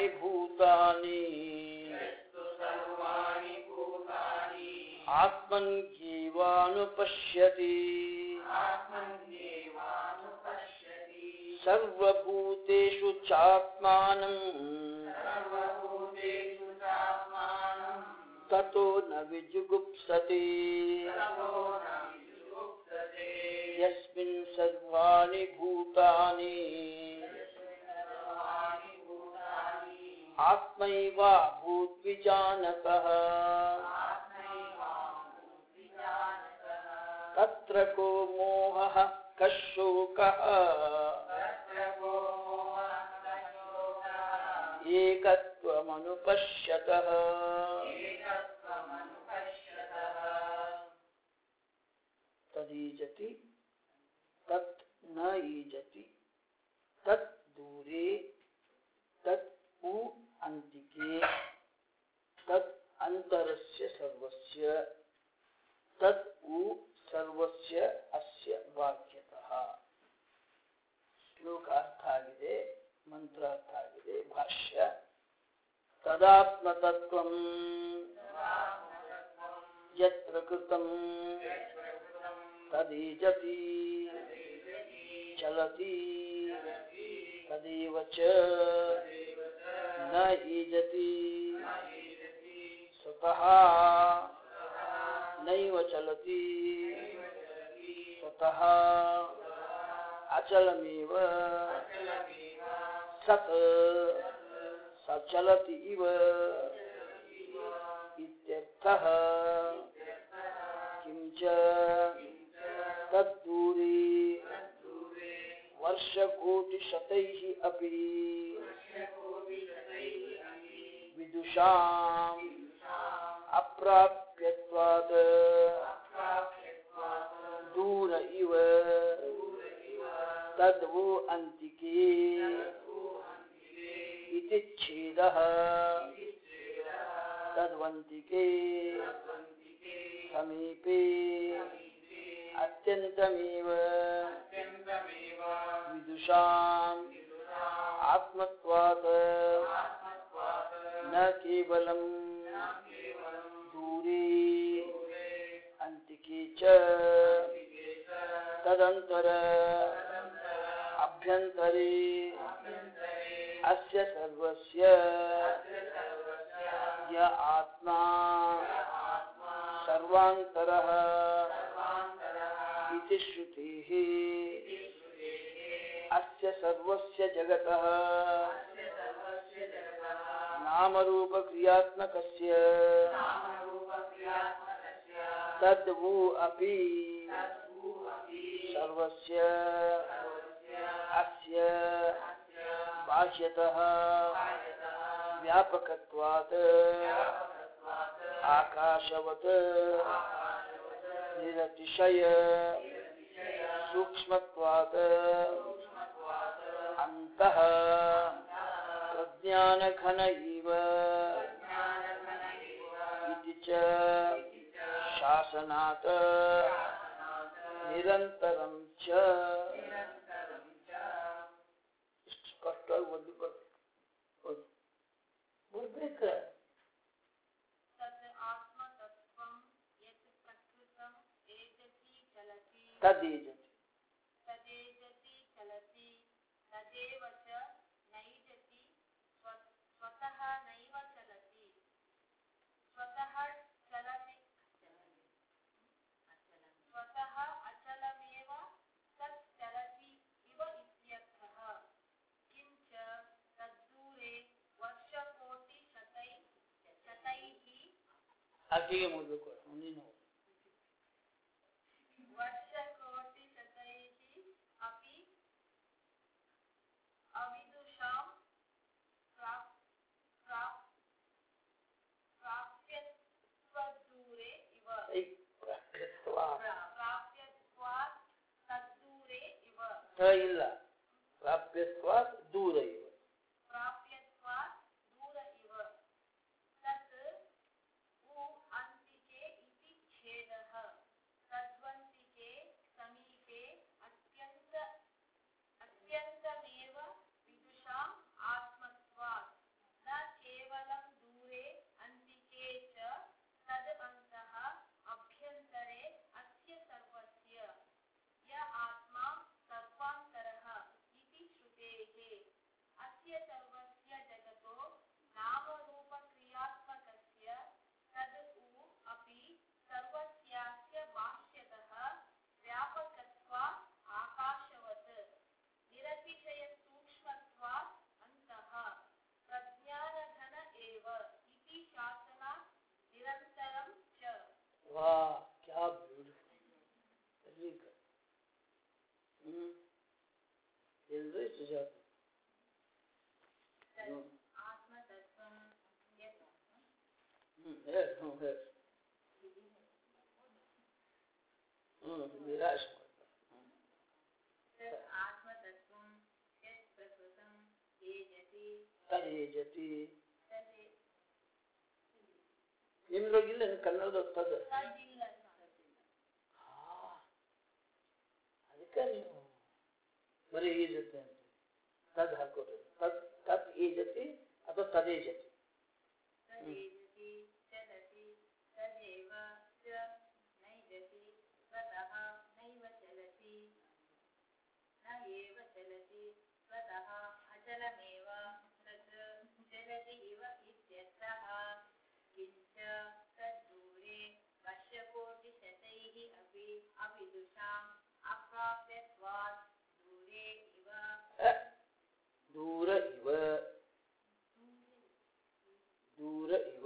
सर्वाणि भूतानि आत्मन्येवानुपश्यति सर्वभूतेषु चात्मानम् ततो न विजुगुप्सति यस्मिन् सर्वाणि भूतानि आत्मैवा भूद्विजानतः तत्र को मोहः कः शोकः एकत्वमनुपश्यतः तदीजति तत् न ईजति तत् दूरे तत् उ अन्तिके तत् ಅಂತರಸ್ಯ ಸರ್ವಸ್ಯ ತತ್ ಉ ಸರ್ವಸ್ಯ ಅಸ್ಯ ವಾಕ್ಯತಃ ಶ್ಲೋಕ ಅರ್ಥ ಆಗಿದೆ ಮಂತ್ರ ಅರ್ಥ ಆಗಿದೆ ಭಾಷ್ಯ ತದಾತ್ಮತತ್ವಂ ಯತ್ರ ಕೃತಂ ತದೀಜತಿ ಚಲತಿ ತದೇವ ಚ ನ ಈಜತಿ ಸ್ವತಃ ನೈವ ಚಲತಿ ಸ್ವತಃ ಅಚಲಮೇವ ಸತ್ ಸಚಲತಿ ಇವ ಇತ್ಯರ್ಥಃ ಕಿಂಚ ತದ್ದೂರೆ ವರ್ಷಕೋಟಿಶತೈः अपि विदुषाम् अप्राप्यत्वात् दूर इव तद्वो अन्तिके इति छेदः तद्वन्तिके समीपे अत्यन्तमेव विदुषाम् आत्मत्वात् न केवलम् दूरे अन्तिके च तदन्तर अभ्यन्तरे अस्य सर्वस्य य आत्मा सर्वान्तरः इति श्रुतेः अस्य सर्वस्य जगतः नामरूपक्रियात्मकस्य तद्वु अपि सर्वस्य अस्य बाह्यतः व्यापकत्वात् आकाशवत् निरतिशय सूक्ष्मत्वात् अन्तः प्रज्ञानघन इव इति च शासनात् ನಿರಂತರಂ ಚ ಇಷ್ಟು ಸ್ಪಷ್ಟವಾಗಿ ಓದಿ ಬರ್ಬೇಕು ಬರ್ಬೇಕ तत् आत्मतत्त्वं यत् प्रकृतम् एजति चलति ತದೀಜತಿ तदेजति चलति तदेव च नैजति स्व- स्वतः नैव चलति स्वतः चलति स्वतः अचलमेव तत् चलति इव इत्यर्थः किञ्च तद्दूरे वर्षकोटिशतै शतैः ಆಕೆಗೆ ಓದಬೇಕು ನೀನು वर्षकोटिशतैः अपि अविदुषां प्राप् प्राप् प्राप्यत्वदूरे इव ಐ ಪ್ರಕೃತ್ವ प्रा- प्राप्यत्वात् तद्दूरे इव ತ ಇಲ್ಲ ಪ್ರಾಪ್ಯತ್ವ ದೂರ ಇವ प्राप्यत्वात् दूर इव तत् उ अन्तिके इति छेदः तद्वन्तिके समीपे अत्यन्त अत्यन्तमेव विदुषाम् आत्मत्वात् ವಿಚಾರ तत् ಹ್ಮ್. आत्मतत्त्वं यत् ಹ್ಮ್ ಹೇಳಿ ಹ್ಞೂ ಹೇಳಿ ಹ್ಞೂ ನಿರಾಶೆ ಮಾಡ್ತಾರೆ तत् आत्मतत्त्वं यत् प्रकृतं तेजसि ತದೇಜತಿ तदे ನಿಮ್ದ್ರೊಳಗಿಲ್ಲ ಕನ್ನಡದ ತದ तदिल्ल ಅದಕ್ಕೆ ನೀವು ಬರೀ ಈಜತೆ ಅಂತ ತದ್ ಹಾಕೋದು ತದ್ ತದ್ ಈಜತಿ ಅಥವಾ ತದೇಜತಿ तदेजति चलति तदेव च नैजति स्वतः नैव चलति न एव चलति स्वतः अचलमेव तत् चलति इव इत्यर्थः किञ्च तद्दूरे वर्षकोटिशतैः अपि अविदुषाम् अप्राप्यत्वात् दूरे इव ಅ, ದೂರ ಇವ ದೂರ ಇವ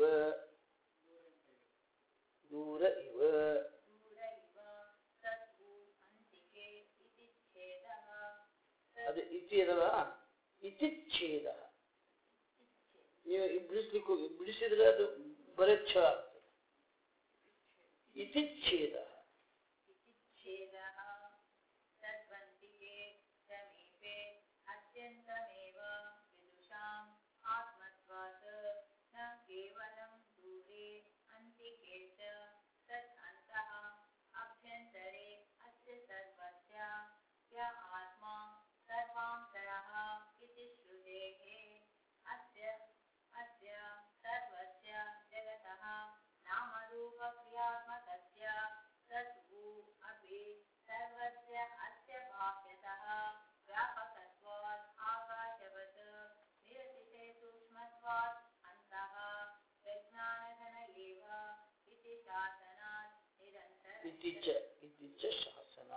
ದೂರ ಇವ दूर इव तत्तु अन्तिके इति छेदः ಅದು ಇತಿ ಅದಲ್ಲ ಇತಿ ಛೇದ ನೀವು ಬಿಡಿಸ್ಲಿಕ್ಕೆ ಹೋಗಿ ಬಿಡಿಸಿದ್ರೆ ಅದು ಬರೀ ಛ ಆಗ್ತದೆ ಇತಿ ಛೇದ इति छेदः तद्वन्तिके समीपे अत्यन्तमेव विदुषाम् आत्मत्वात् न केवलं दूरे अन्तिके च तत् अन्तः अभ्यन्तरे अस्य सर्वस्य य आत्मा सर्वान्तरः इति श्रुतेः अस्य अस्य सर्वस्य जगतः नामरूपक्रियात्मकस्य तत् उ अपि सर्वस्य अस्य बाह्यतः व्यापकत्वात् आकाशवत् निरतिशे सूक्ष्मत्वात् अन्तः विज्ञानघन एव इति शासनात् ಇತಿ निरन्तरं ಚ ಇತಿ ಚ ಶಾಸನ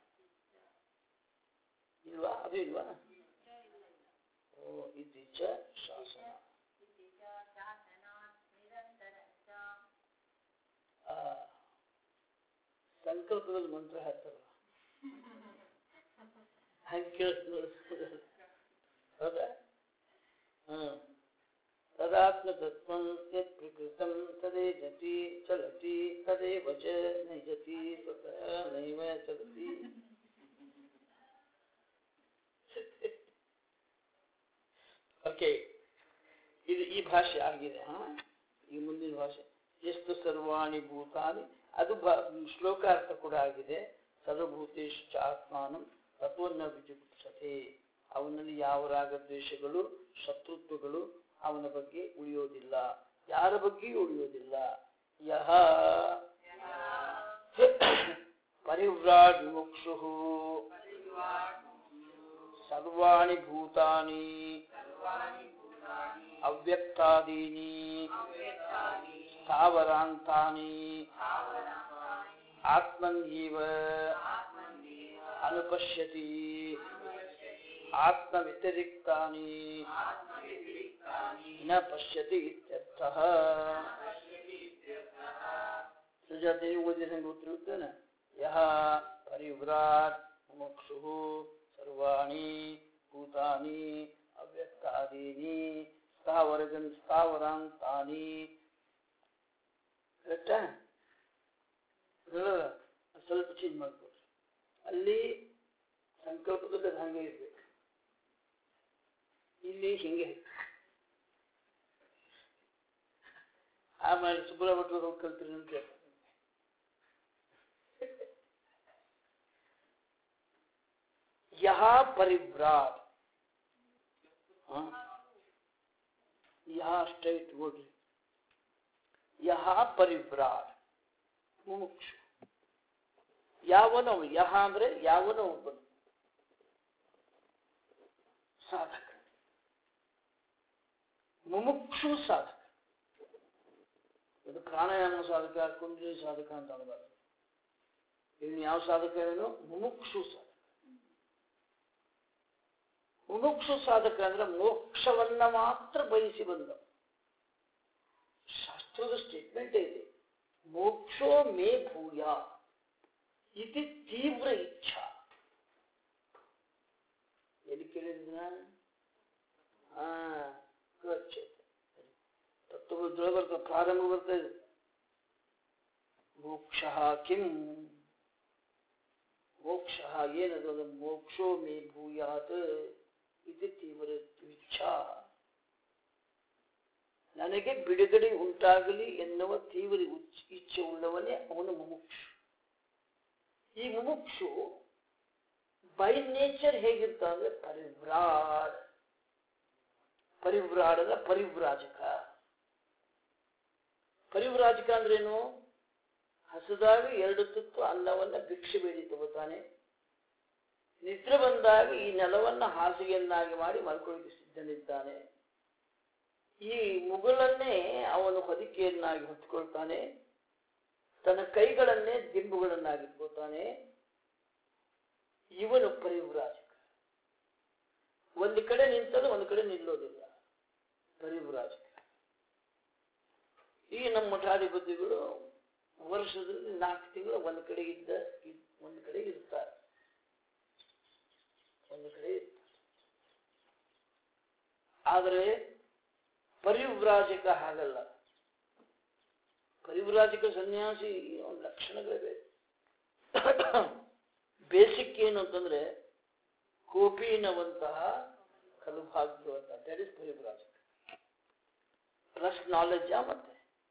ಇಲ್ವಾ ಅದು ಇಲ್ವಾ ಓ ಇತಿ ಚ ಶಾಸನ इति च शासनात् निरन्तरं च ಆ, ಸಂಕಲ್ಪದಲ್ಲಿ ಮಂತ್ರ ಹಾಕ್ತಾರಲ್ಲ ಹಾಗೆ ಕೇಳಿಸ್ತು ಹೌದಾ ಹ್ಮ್ ತದಾತ್ಮತತ್ವಂ ಯತ್ ಪ್ರಕೃತಂ ತದೇಜತಿ ಚಲತಿ ತದೇವ ಚ ನೈಜತಿ ಸ್ವತಃ ನೈವ ಚಲತಿ ಓಕೆ ಇದು ಈ ಭಾಷೆ ಆಗಿದೆ ಹಾ ಈ ಮುಂದಿನ ಭಾಷೆ ಎಷ್ಟು ಸರ್ವಾಣಿ ಭೂತಾನಿ ಅದು ಬ- ಶ್ಲೋಕ ಅರ್ಥ ಕೂಡ ಆಗಿದೆ ಸರ್ವಭೂತೇಶ್ ಆತ್ಮಾನಂ ತತ್ವನ್ನ ವಿಜುಗುಪ್ಸತೆ ಅವನಲ್ಲಿ ಯಾವ ರಾಗದ್ವೇಷಗಳು ಶತ್ರುತ್ವಗಳು ಅವನ ಬಗ್ಗೆ ಉಳಿಯೋದಿಲ್ಲ ಯಾರ ಬಗ್ಗೆಯೂ ಉಳಿಯೋದಿಲ್ಲ ಯಹ ಪರಿವ್ರಾಟ್ ಮುಕ್ಷು ಸರ್ವಾಣಿ ಭೂತಾನಿ ಅವ್ಯಕ್ತಾದೀನಿ ಸ್ಥಾವರಾಂತಾನಿ ಆತ್ಮನ್ಯೇವ ಅನುಪಶ್ಯತಿ ಆತ್ಮವ್ಯತಿರಿಕ್ತಾನಿ ನ ಪಶ್ಯತಿ ಇತ್ಯರ್ಥಃ ಸುಜಾತೆ ಓದಿದ ಹೆಂಗೆ ಗೊತ್ತಿರುತ್ತೇನೆ ಯಹ ಪರಿವ್ರಾಟ್ ಮುಕ್ಷು ಸರ್ವಾಣಿ ಭೂತಾನಿ ಅವ್ಯಕ್ತಾದೀನಿ ಸ್ಥಾವರಗನ್ ಸ್ಥಾವರಾಂತಾನಿ ಕರೆಕ್ಟಾ ಹೇಳಲ್ಲ ಸ್ವಲ್ಪ ಚೇಂಜ್ ಮಾಡ್ಕೊಡ್ರಿ ಅಲ್ಲಿ ಸಂಕಲ್ಪದಲ್ಲಿ ಅದು ಹಂಗೆ ಇರ್ಬೇಕು ಇಲ್ಲಿ ಹಿಂಗೆ ಆಮೇಲೆ ಸುಬ್ರ ಭಟ್ರು ಹೋಗಿ ಕಲ್ತಿರಿ ಅಂತ ಕೇಳ್ತಾರೆ ಯಹ ಪರಿವ್ರಾಟ್ ಯಹ ಸ್ಟ್ರೈಟ್ ಓಡ್ರಿ ಯಹ ಪರಿವ್ರಾಟ್ ಮುಮುಕ್ಷು ಯಾವನವ ಯಹ ಅಂದ್ರೆ ಯಾವನ ಒಬ್ಬನು ಸಾಧಕ ಮುಮುಕ್ಷು ಸಾಧಕ ಇದು ಪ್ರಾಣಾಯಾಮ ಸಾಧಕ ಕುಂಡಲಿ ಸಾಧಕ ಅಂತ ಅನ್ನಬಾರ್ದು ಇನ್ನು ಯಾವ ಸಾಧಕ ಏನು ಮುಮುಕ್ಷು ಸಾಧಕ ಮುಮುಕ್ಷು ಸಾಧಕ ಅಂದ್ರೆ ಮೋಕ್ಷವನ್ನ ಮಾತ್ರ ಬಯಸಿ ಬಂದ ಶಾಸ್ತ್ರದ ಸ್ಟೇಟ್ಮೆಂಟ್ ಇದೆ ಮೋಕ್ಷೋ ಮೇ ಭೂಯ ಇತಿ ತೀವ್ರ ಇಚ್ಛಾ ಎಲ್ಲಿ ಕೇಳಿದ್ರ ಹಾ ಗಚ್ಚತೆ ತತ್ವದೊಳಗೆ ಬರ್ತದೆ ಪ್ರಾರಂಭ ಬರ್ತಾ ಇದೆ ಮೋಕ್ಷ ಕಿಂ ಮೋಕ್ಷ ಏನದು ಅದು ಮೋಕ್ಷೋ ಮೇ ಭೂಯಾತ್ ಇದು ತೀವ್ರ ಇಚ್ಛಾ ನನಗೆ ಬಿಡುಗಡೆ ಉಂಟಾಗಲಿ ಎನ್ನುವ ತೀವ್ರ ಉಚ್- ಇಚ್ಛೆ ಉಳ್ಳವನೇ ಅವನು ಮುಮುಕ್ಷು ಈ ಮುಮುಕ್ಷು ಬೈ ನೇಚರ್ ಹೇಗಿರ್ತಾನೆ ಅಂದ್ರೆ ಪರಿವ್ರಾಡ್ ಪರಿವ್ರಾಡದ ಪರಿವ್ರಾಜಕ ಪರಿವ್ರಾಜಕ ಅಂದ್ರೇನು ಹಸದಾಗ ಎರಡು ತುತ್ತು ಅನ್ನವನ್ನ ಭಿಕ್ಷೆ ಬೇಡಿ ತಗೋತಾನೆ ನಿದ್ರೆ ಬಂದಾಗ ಈ ನೆಲವನ್ನ ಹಾಸಿಗೆಯನ್ನಾಗಿ ಮಾಡಿ ಮಲ್ಕೊಳ್ಳಿಕ್ಕೆ ಸಿದ್ಧನಿದ್ದಾನೆ ಈ ಮುಗುಳನ್ನೇ ಅವನು ಹೊದಿಕೆಯನ್ನಾಗಿ ಹೊತ್ಕೊಳ್ತಾನೆ ತನ್ನ ಕೈಗಳನ್ನೇ ದಿಂಬುಗಳನ್ನಾಗಿಟ್ಕೊಳ್ತಾನೆ ಇವನು ಪರಿವ್ರಾಜಕ ಒಂದು ಕಡೆ ನಿಂತದ್ದು ಒಂದು ಕಡೆ ನಿಲ್ಲೋದಿಲ್ಲ ಪರಿವ್ರಾಜಕ ಈ ನಮ್ಮ ಮಠಾಧಿಪತಿಗಳು ವರ್ಷದಲ್ಲಿ ನಾಲ್ಕು ತಿಂಗಳು ಒಂದು ಕಡೆ ಇದ್ದ ಇದ್- ಒಂದು ಕಡೆ ಇರ್ತಾರೆ ಒಂದು ಕಡೆ ಇರ್ತಾರೆ ಆದರೆ ಪರಿವ್ರಾಜಕ ಹಾಗಲ್ಲ ಪರಿವ್ರಾಜಕ ಸನ್ಯಾಸಿ ಅವನ ಲಕ್ಷಣಗಳಿವೆ ಬೇಸಿಕ್ ಏನು ಅಂತಂದ್ರೆ ಕೋಪಿನವಂತಹ ಕಲುಭಾಗ್ಯವಂತ ದಟ್ ಇಸ್ ಪರಿವ್ರಾಜಕ ಪ್ಲಸ್ ನಾಲೆಡ್ಜ ಮತ್ತೆ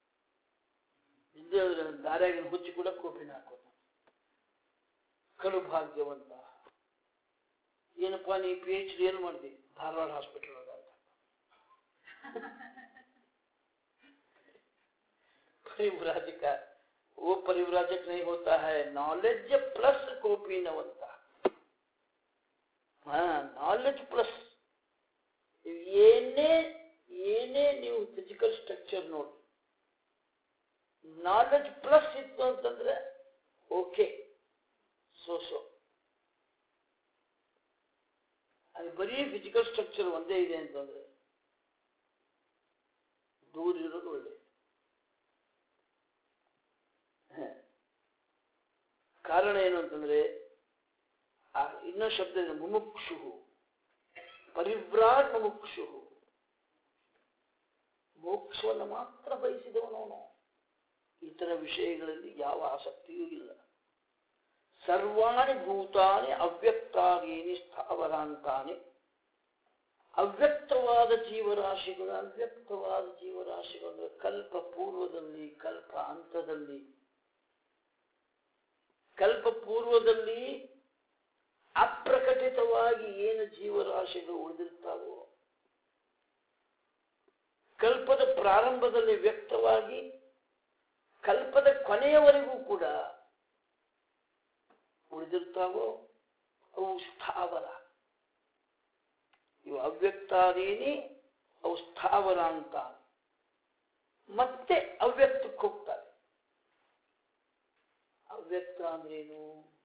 ಇದ್ದೇ ದಾರ್ಯಾಗಿನ ಹುಚ್ಚಿ ಕೂಡ ಕೋಪಿನ ಹಾಕೋತ ಕಡು ಭಾಗ್ಯವಂತ ಏನಪ್ಪಾ ನೀ ಪಿ ಎಚ್ ಡಿ ಏನು ಮಾಡಿದಿ ಧಾರವಾಡ ಹಾಸ್ಪಿಟಲ್ ಒಳಗ ಅಂತ परिव्राजक वो परिव्राजक नहीं होता है नॉलेज प्लस ಕೋಪಿನವಂತ ಹಾ ನಾಲೆಡ್ಜ್ ಪ್ಲಸ್ ಏನೇ ಏನೇ ನೀವು ಫಿಸಿಕಲ್ ಸ್ಟ್ರಕ್ಚರ್ ನೋಡಿ ನಾಲೆಡ್ಜ್ ಪ್ಲಸ್ ಇತ್ತು ಅಂತಂದ್ರೆ ಓಕೆ ಸೊ ಸೊ ಅದು ಬರೀ ಫಿಸಿಕಲ್ ಸ್ಟ್ರಕ್ಚರ್ ಒಂದೇ ಇದೆ ಅಂತಂದ್ರೆ ದೂರ ಇರೋದು ಒಳ್ಳೆ ಕಾರಣ ಏನು ಅಂತಂದ್ರೆ ಆ ಇನ್ನೊಂದು ಶಬ್ದ ಇದೆ ಮುಮುಕ್ಷು ಪರಿವ್ರಾಟ್ ಮುಮುಕ್ಷು ಮೋಕ್ಷವನ್ನು ಮಾತ್ರ ಬಯಸಿದವನವನು ಇತರ ವಿಷಯಗಳಲ್ಲಿ ಯಾವ ಆಸಕ್ತಿಯೂ ಇಲ್ಲ ಸರ್ವಾಣಿ ಭೂತಾನಿ ಅವ್ಯಕ್ತಾಗೇನಿ ಸ್ಥಾವರಾಂತಾನಿ ಅವ್ಯಕ್ತವಾದ ಜೀವರಾಶಿಗಳು ಅವ್ಯಕ್ತವಾದ ಜೀವರಾಶಿಗಳು ಅಂದ್ರೆ ಕಲ್ಪ ಪೂರ್ವದಲ್ಲಿ ಕಲ್ಪ ಅಂತದಲ್ಲಿ ಕಲ್ಪ ಪೂರ್ವದಲ್ಲಿ ಅಪ್ರಕಟಿತವಾಗಿ ಏನು ಜೀವರಾಶಿಗಳು ಉಳಿದಿರ್ತಾವೋ ಕಲ್ಪದ ಪ್ರಾರಂಭದಲ್ಲಿ ವ್ಯಕ್ತವಾಗಿ ಕಲ್ಪದ ಕೊನೆಯವರೆಗೂ ಕೂಡ ಉಳಿದಿರ್ತಾವೋ ಅವು ಸ್ಥಾವರ ಇವು ಅವ್ಯಕ್ತಾದೀನಿ ಅವು ಸ್ಥಾವರ ಅಂತ ಮತ್ತೆ ಅವ್ಯಕ್ತಕ್ಕೆ ಹೋಗ್ತಾರೆ ಅವ್ಯಕ್ತ ಅಂದ್ರೇನು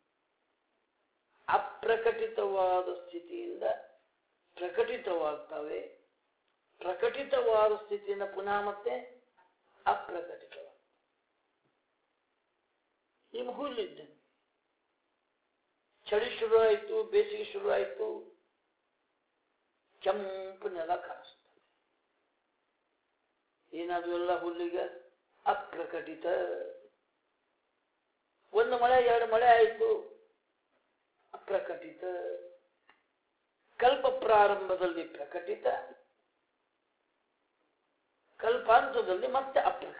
ಅಪ್ರಕಟಿತವಾದ ಸ್ಥಿತಿಯಿಂದ ಪ್ರಕಟಿತವಾಗ್ತವೆ ಪ್ರಕಟಿತವಾದ ಸ್ಥಿತಿಯಿಂದ ಪುನಃ ಮತ್ತೆ ಅಪ್ರಕಟಿತವಾದ ನಿಮ್ಮ ಹುಲ್ಲಿದ್ದಂಗೆ ಚಳಿ ಶುರು ಆಯಿತು ಬೇಸಿಗೆ ಶುರು ಆಯಿತು ಕೆಂಪು ನೆಲ ಕಾಣಿಸ್ತದೆ ಏನಾದ್ರು ಎಲ್ಲ ಹುಲ್ಲಿಗೆ ಅಪ್ರಕಟಿತ ಒಂದು ಮಳೆ ಎರಡು ಮಳೆ ಆಯಿತು ಅಪ್ರಕಟಿತ ಕಲ್ಪ ಪ್ರಾರಂಭದಲ್ಲಿ ಪ್ರಕಟಿತ ಕಲ್ಪಾಂತದಲ್ಲಿ ಮತ್ತೆ ಅಪ್ರಕಟಿತ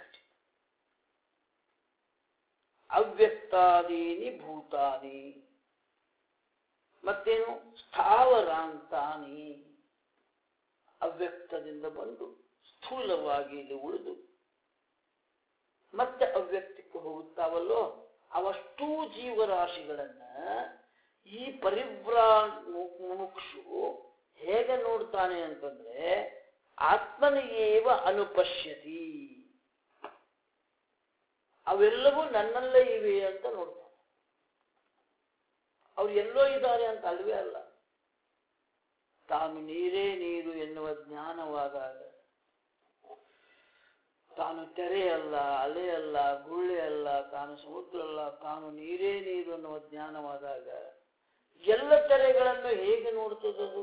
ಅವ್ಯಕ್ತಾದೀನಿ ಭೂತಾನಿ ಮತ್ತೇನು ಸ್ಥಾವರಾಂತಾನಿ ಅವ್ಯಕ್ತದಿಂದ ಬಂದು ಸ್ಥೂಲವಾಗಿ ಇಲ್ಲಿ ಉಳಿದು ಮತ್ತೆ ಅವ್ಯಕ್ತಕ್ಕೆ ಹೋಗುತ್ತಾವಲ್ಲೋ ಅವಷ್ಟೂ ಜೀವರಾಶಿಗಳನ್ನ ಈ ಪರಿವ್ರಾ ಮುಮುಕ್ಷು ಹೇಗೆ ನೋಡ್ತಾನೆ ಅಂತಂದ್ರೆ ಆತ್ಮನಿಗೇವ ಅನುಪಶ್ಯತಿ ಅವೆಲ್ಲವೂ ನನ್ನಲ್ಲೇ ಇವೆ ಅಂತ ನೋಡ್ತಾನೆ ಅವ್ರು ಎಲ್ಲೋ ಇದ್ದಾರೆ ಅಂತ ಅಲ್ವೇ ಅಲ್ಲ ತಾನು ನೀರೇ ನೀರು ಎನ್ನುವ ಜ್ಞಾನವಾದಾಗ ತಾನು ತೆರೆ ಅಲ್ಲ ಅಲೆ ಅಲ್ಲ ಗುಳ್ಳೆ ಅಲ್ಲ ತಾನು ಸಮುದ್ರ ಅಲ್ಲ ತಾನು ನೀರೇ ನೀರು ಅನ್ನುವ ಜ್ಞಾನವಾದಾಗ ಎಲ್ಲ ತೆರೆಗಳನ್ನು ಹೇಗೆ ನೋಡ್ತದದು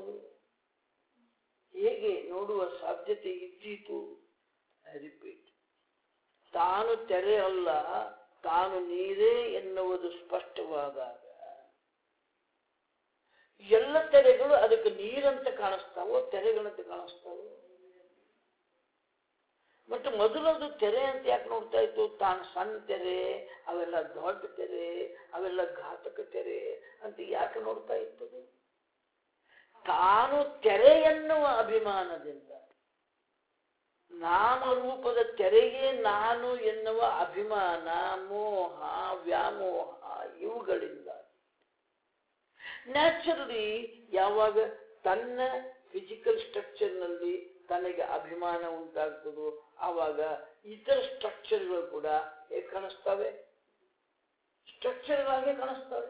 ಹೇಗೆ ನೋಡುವ ಸಾಧ್ಯತೆ ಇದ್ದೀತು ಐ ರಿಪೀಟ್ ತಾನು ತೆರೆ ಅಲ್ಲ ತಾನು ನೀರೇ ಎನ್ನುವುದು ಸ್ಪಷ್ಟವಾದಾಗ ಎಲ್ಲ ತೆರೆಗಳು ಅದಕ್ಕೆ ನೀರಂತ ಕಾಣಿಸ್ತಾವೋ ತೆರೆಗಳಂತ ಕಾಣಿಸ್ತಾವೋ ಮತ್ತು ಮೊದಲದು ತೆರೆ ಅಂತ ಯಾಕೆ ನೋಡ್ತಾ ಇತ್ತು ತಾನು ಸಣ್ಣ ತೆರೆ ಅವೆಲ್ಲ ದೊಡ್ಡ ತೆರೆ ಅವೆಲ್ಲ ಘಾತಕ ತೆರೆ ಅಂತ ಯಾಕೆ ನೋಡ್ತಾ ಇತ್ತದು ತಾನು ತೆರೆ ಎನ್ನುವ ಅಭಿಮಾನದಿಂದ ನಾಮರೂಪದ ತೆರೆಗೆ ನಾನು ಎನ್ನುವ ಅಭಿಮಾನ ಮೋಹ ವ್ಯಾಮೋಹ ಇವುಗಳಿಂದ ನ್ಯಾಚುರಲಿ ಯಾವಾಗ ತನ್ನ ಫಿಸಿಕಲ್ ಸ್ಟ್ರಕ್ಚರ್ನಲ್ಲಿ ತನಗೆ ಅಭಿಮಾನ ಉಂಟಾಗ್ತದೋ ಆವಾಗ ಇತರ ಸ್ಟ್ರಕ್ಚರ್ಗಳು ಕೂಡ ಹೇಗೆ ಕಾಣಿಸ್ತವೆ ಸ್ಟ್ರಕ್ಚರ್ಗಳಾಗೆ ಕಾಣಿಸ್ತವೆ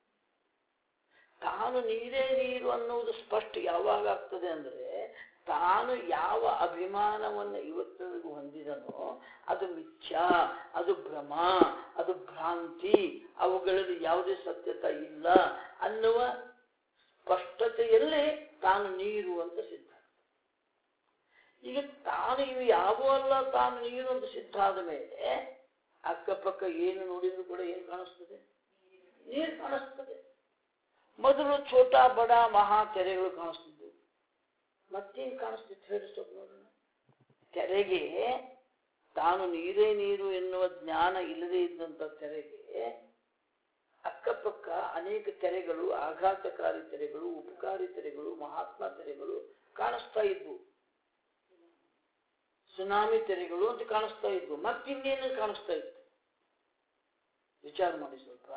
ತಾನು ನೀರೇ ನೀರು ಅನ್ನುವುದು ಸ್ಪಷ್ಟ ಯಾವಾಗ ಆಗ್ತದೆ ಅಂದ್ರೆ ತಾನು ಯಾವ ಅಭಿಮಾನವನ್ನು ಇವತ್ತಿಗೂ ಹೊಂದಿದನೋ ಅದು ಮಿಥ್ಯಾ ಅದು ಭ್ರಮ ಅದು ಭ್ರಾಂತಿ ಅವುಗಳಲ್ಲಿ ಯಾವುದೇ ಸತ್ಯತೆ ಇಲ್ಲ ಅನ್ನುವ ಸ್ಪಷ್ಟತೆಯಲ್ಲಿ ತಾನು ನೀರು ಅಂತ ಸಿದ್ಧ ಈಗ ತಾನು ಇವು ಯಾವ ಅಲ್ಲ ತಾನು ನೀರು ಅಂತ ಸಿದ್ಧ ಆದ ಮೇಲೆ ಅಕ್ಕಪಕ್ಕ ಏನು ನೋಡಿದ್ರು ಕೂಡ ಏನು ಕಾಣಿಸ್ತದೆ ನೀರು ಕಾಣಿಸ್ತದೆ ಮೊದಲು ಛೋಟಾ ಬಡ ಮಹಾ ತೆರೆಗಳು ಕಾಣಿಸ್ತಿದ್ವು ಮತ್ತೇನು ಕಾಣಿಸ್ತಿತ್ತು ಹೇಳಿ ಸ್ವಲ್ಪ ನೋಡೋಣ ತೆರೆಗೆ ತಾನು ನೀರೇ ನೀರು ಎನ್ನುವ ಜ್ಞಾನ ಇಲ್ಲದೆ ಇದ್ದಂಥ ತೆರೆಗೆ ಅಕ್ಕಪಕ್ಕ ಅನೇಕ ತೆರೆಗಳು ಆಘಾತಕಾರಿ ತೆರೆಗಳು ಉಪಕಾರಿ ತೆರೆಗಳು ಮಹಾತ್ಮ ತೆರೆಗಳು ಕಾಣಿಸ್ತಾ ಇದ್ವು ಸುನಾಮಿ ತೆರೆಗಳು ಅಂತ ಕಾಣಿಸ್ತಾ ಇದ್ವು ಮತ್ತಿನ್ನೇನು ಕಾಣಿಸ್ತಾ ಇತ್ತು ವಿಚಾರ ಮಾಡಿ ಸ್ವಲ್ಪ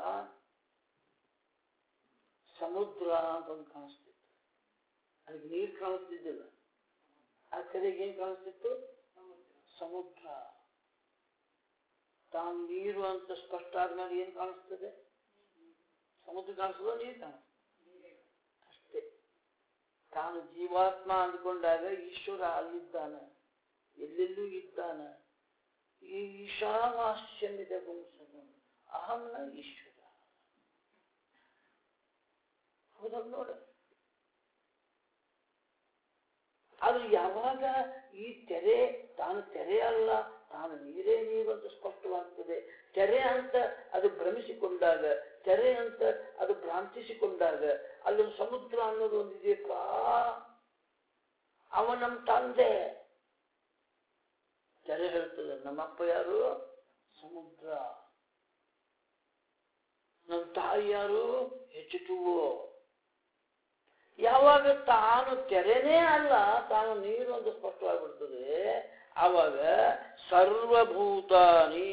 ಸಮುದ್ರ ಅಂತ ಒಂದು ಕಾಣಿಸ್ತಿತ್ತು ಅದಕ್ಕೆ ನೀರು ಕಾಣಿಸ್ತಿದ್ದಿಲ್ಲ ಆ ಕಡೆಗೆ ಏನ್ ಕಾಣಿಸ್ತಿತ್ತು ಸಮುದ್ರ ತಾನು ನೀರು ಅಂತ ಸ್ಪಷ್ಟ ಆದ್ಮೇಲೆ ಏನ್ ಕಾಣಿಸ್ತದೆ ಸಮುದ್ರ ಕಾಣಿಸ್ತದ ನೀರು ಕಾಣಿಸ್ತದೆ ಅಷ್ಟೇ ತಾನು ಜೀವಾತ್ಮ ಅಂದ್ಕೊಂಡಾಗ ಈಶ್ವರ ಅಲ್ಲಿದ್ದಾನೆ ಎಲ್ಲೆಲ್ಲೂ ಇದ್ದಾನೆ ಈ ಈಶಾವಾಸ್ಯಮಿದೆ ಪುಂಸನು ಅಹಂನ ಈಶ್ವರ ಹೌದಲ್ಲ ನೋಡ ಅದು ಯಾವಾಗ ಈ ತೆರೆ ತಾನು ತೆರೆ ಅಲ್ಲ ತಾನು ನೀರೇ ನೀರು ಅಂತ ಸ್ಪಷ್ಟವಾಗ್ತದೆ ತೆರೆ ಅಂತ ಅದು ಭ್ರಮಿಸಿಕೊಂಡಾಗ ತೆರೆ ಅಂತ ಅದು ಭ್ರಾಂತಿಸಿಕೊಂಡಾಗ ಅಲ್ಲೊಂದು ಸಮುದ್ರ ಅನ್ನೋದು ಒಂದಿದೆಯಪ್ಪ ಅವ ನಮ್ಮ ತಂದೆ ತೆರೆ ಹೇಳ್ತದೆ ನಮ್ಮಪ್ಪ ಯಾರು ಸಮುದ್ರ ನಮ್ಮ ತಾಯಿ ಯಾರು ಹೆಚ್ಚುಟುವು ಯಾವಾಗ ತಾನು ತೆರೆನೇ ಅಲ್ಲ ತಾನು ನೀರು ಅಂತ ಸ್ಪಷ್ಟವಾಗಿಬಿಡ್ತದೆ ಆವಾಗ ಸರ್ವಭೂತಾನಿ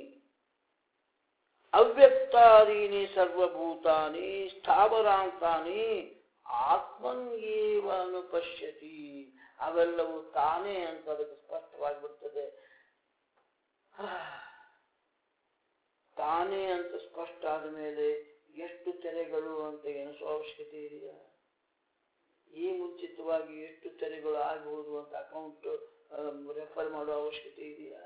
ಅವ್ಯಕ್ತಾದೀನಿ ಸರ್ವಭೂತಾನಿ ಸ್ಥಾವರಾಂತಾನಿ ಆತ್ಮನ್ಯೇವ ಅನುಪಶ್ಯತಿ ಅವೆಲ್ಲವೂ ತಾನೇ ಅಂತ ಅದಕ್ಕೆ ಸ್ಪಷ್ಟವಾಗಿಬಿಡ್ತದೆ ತಾನೇ ಅಂತ ಸ್ಪಷ್ಟ ಆದ ಮೇಲೆ ಎಷ್ಟು ತೆರೆಗಳು ಅಂತ ಎನಿಸುವ ಅವಶ್ಯಕತೆ ಇದೆಯಾ ಈ ಮುಂಚಿತವಾಗಿ ಎಷ್ಟು ತೆರೆಗಳು ಆಗಬಹುದು ಅಂತ ಅಕೌಂಟ್ ರೆಫರ್ ಮಾಡುವ ಅವಶ್ಯಕತೆ ಇದೆಯಾ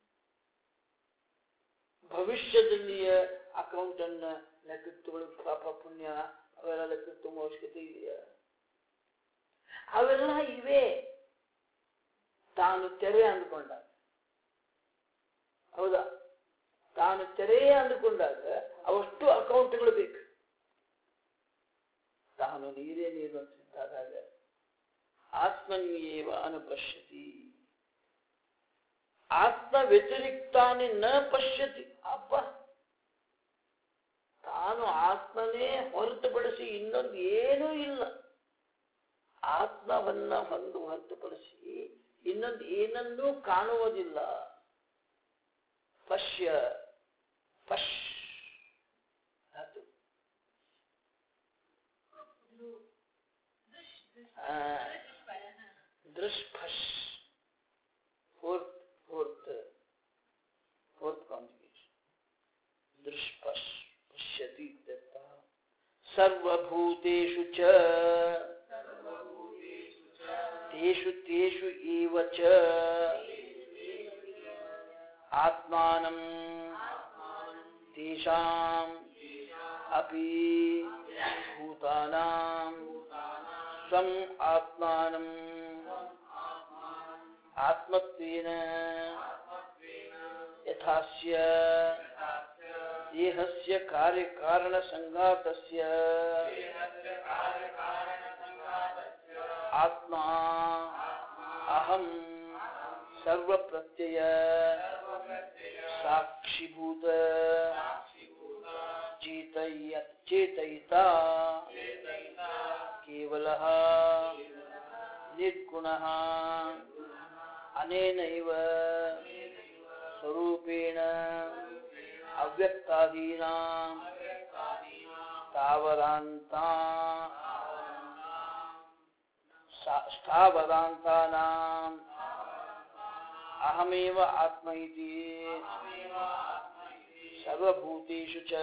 ಭವಿಷ್ಯದಲ್ಲಿಯ ಅಕೌಂಟ್ ಅನ್ನ ಲೆಕ್ಕಕ್ಕೆ ತಗೊಳ್ಳಿ ಪಾಪ ಪುಣ್ಯ ಅವೆಲ್ಲ ಲೆಕ್ಕಕ್ಕೆ ತುಂಬ ಅವಶ್ಯಕತೆ ಇದೆಯಾ ಅವೆಲ್ಲ ಇವೆ ತಾನು ತೆರೆ ಅಂದ್ಕೊಂಡ ಹೌದಾ ತಾನು ತೆರೆ ಅಂದುಕೊಂಡಾಗ ಅವಷ್ಟು ಅಕೌಂಟ್ಗಳು ಬೇಕು ತಾನು ನೀರೇ ನೀರು ಅಂತಿದ್ದಾದಾಗ ಆತ್ಮನ್ಯೇವ ಅನುಪಶ್ಯತಿ ಆತ್ಮ ವ್ಯತಿರಿಕ್ತಾನೆ ನ ಪಶ್ಯತಿ ಅಪ್ಪ ತಾನು ಆತ್ಮನೇ ಹೊರತುಪಡಿಸಿ ಇನ್ನೊಂದು ಏನೂ ಇಲ್ಲ ಆತ್ಮವನ್ನ ಹೊಂದು ಹೊರತುಪಡಿಸಿ ಇನ್ನೊಂದು ಏನನ್ನೂ ಕಾಣುವುದಿಲ್ಲ ಪಶ್ಯ ಪಶ್ ಅದು ಆ, ದೃಷ್ಫಶ್ ಫೋರ್ತ್ ಫೋರ್ತ್ ಫೋರ್ತ್ ಕಾಂಜುಗೇಷನ್ ದೃಷ್ಪಶ್ ಪಶ್ಯತಿ ಇತ್ಯರ್ಥಃ. ಸರ್ವಭೂತೇಷು ಚ ತೇಷು ತೇಷು ಏವ ಚ ಆತ್ಮಾನಂ ತೇಷಾಂ ಅಪಿ ಭೂತಾನಾಂ ಸ್ವಂ ಆತ್ಮಾನಂ ಆತ್ಮತ್ವೇನ ಯಥಾಸ್ಯ ದೇಹಸ್ಯ ಕಾರ್ಯಕಾರಣ ಸಂಘಾತಸ್ಯ ಆತ್ಮ ಅಹಂ ಸರ್ವಪ್ರತ್ಯಯ ಸಾಕ್ಷಿಭೂತ ಚೇತಯ್ಯ ಚೇತಯಿತ ಕೇವಲ ನಿರ್ಗುಣ ಅನೇನೈವ ಸ್ವರೂಪೇಣ ಅವ್ಯಕ್ತಾದೀನಾ ಸ್ಥಾವರಾಂತಾ सा- स्थावरान्तानाम् अहमेव आत्म इति सर्वभूतेषु च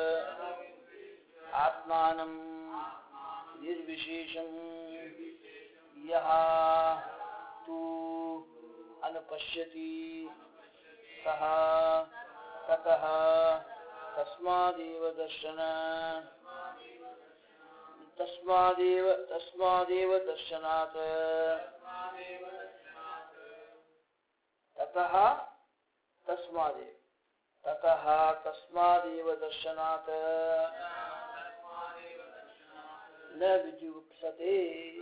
आत्मानं निर्विशेषं यः तु अनुपश्यति सः ततः तस्मादेव दर्शन तस्मादेव तस्मादेव दर्शनात् ततः तस्मादेव ततः तस्मादेव दर्शनात् न विजुगुप्सते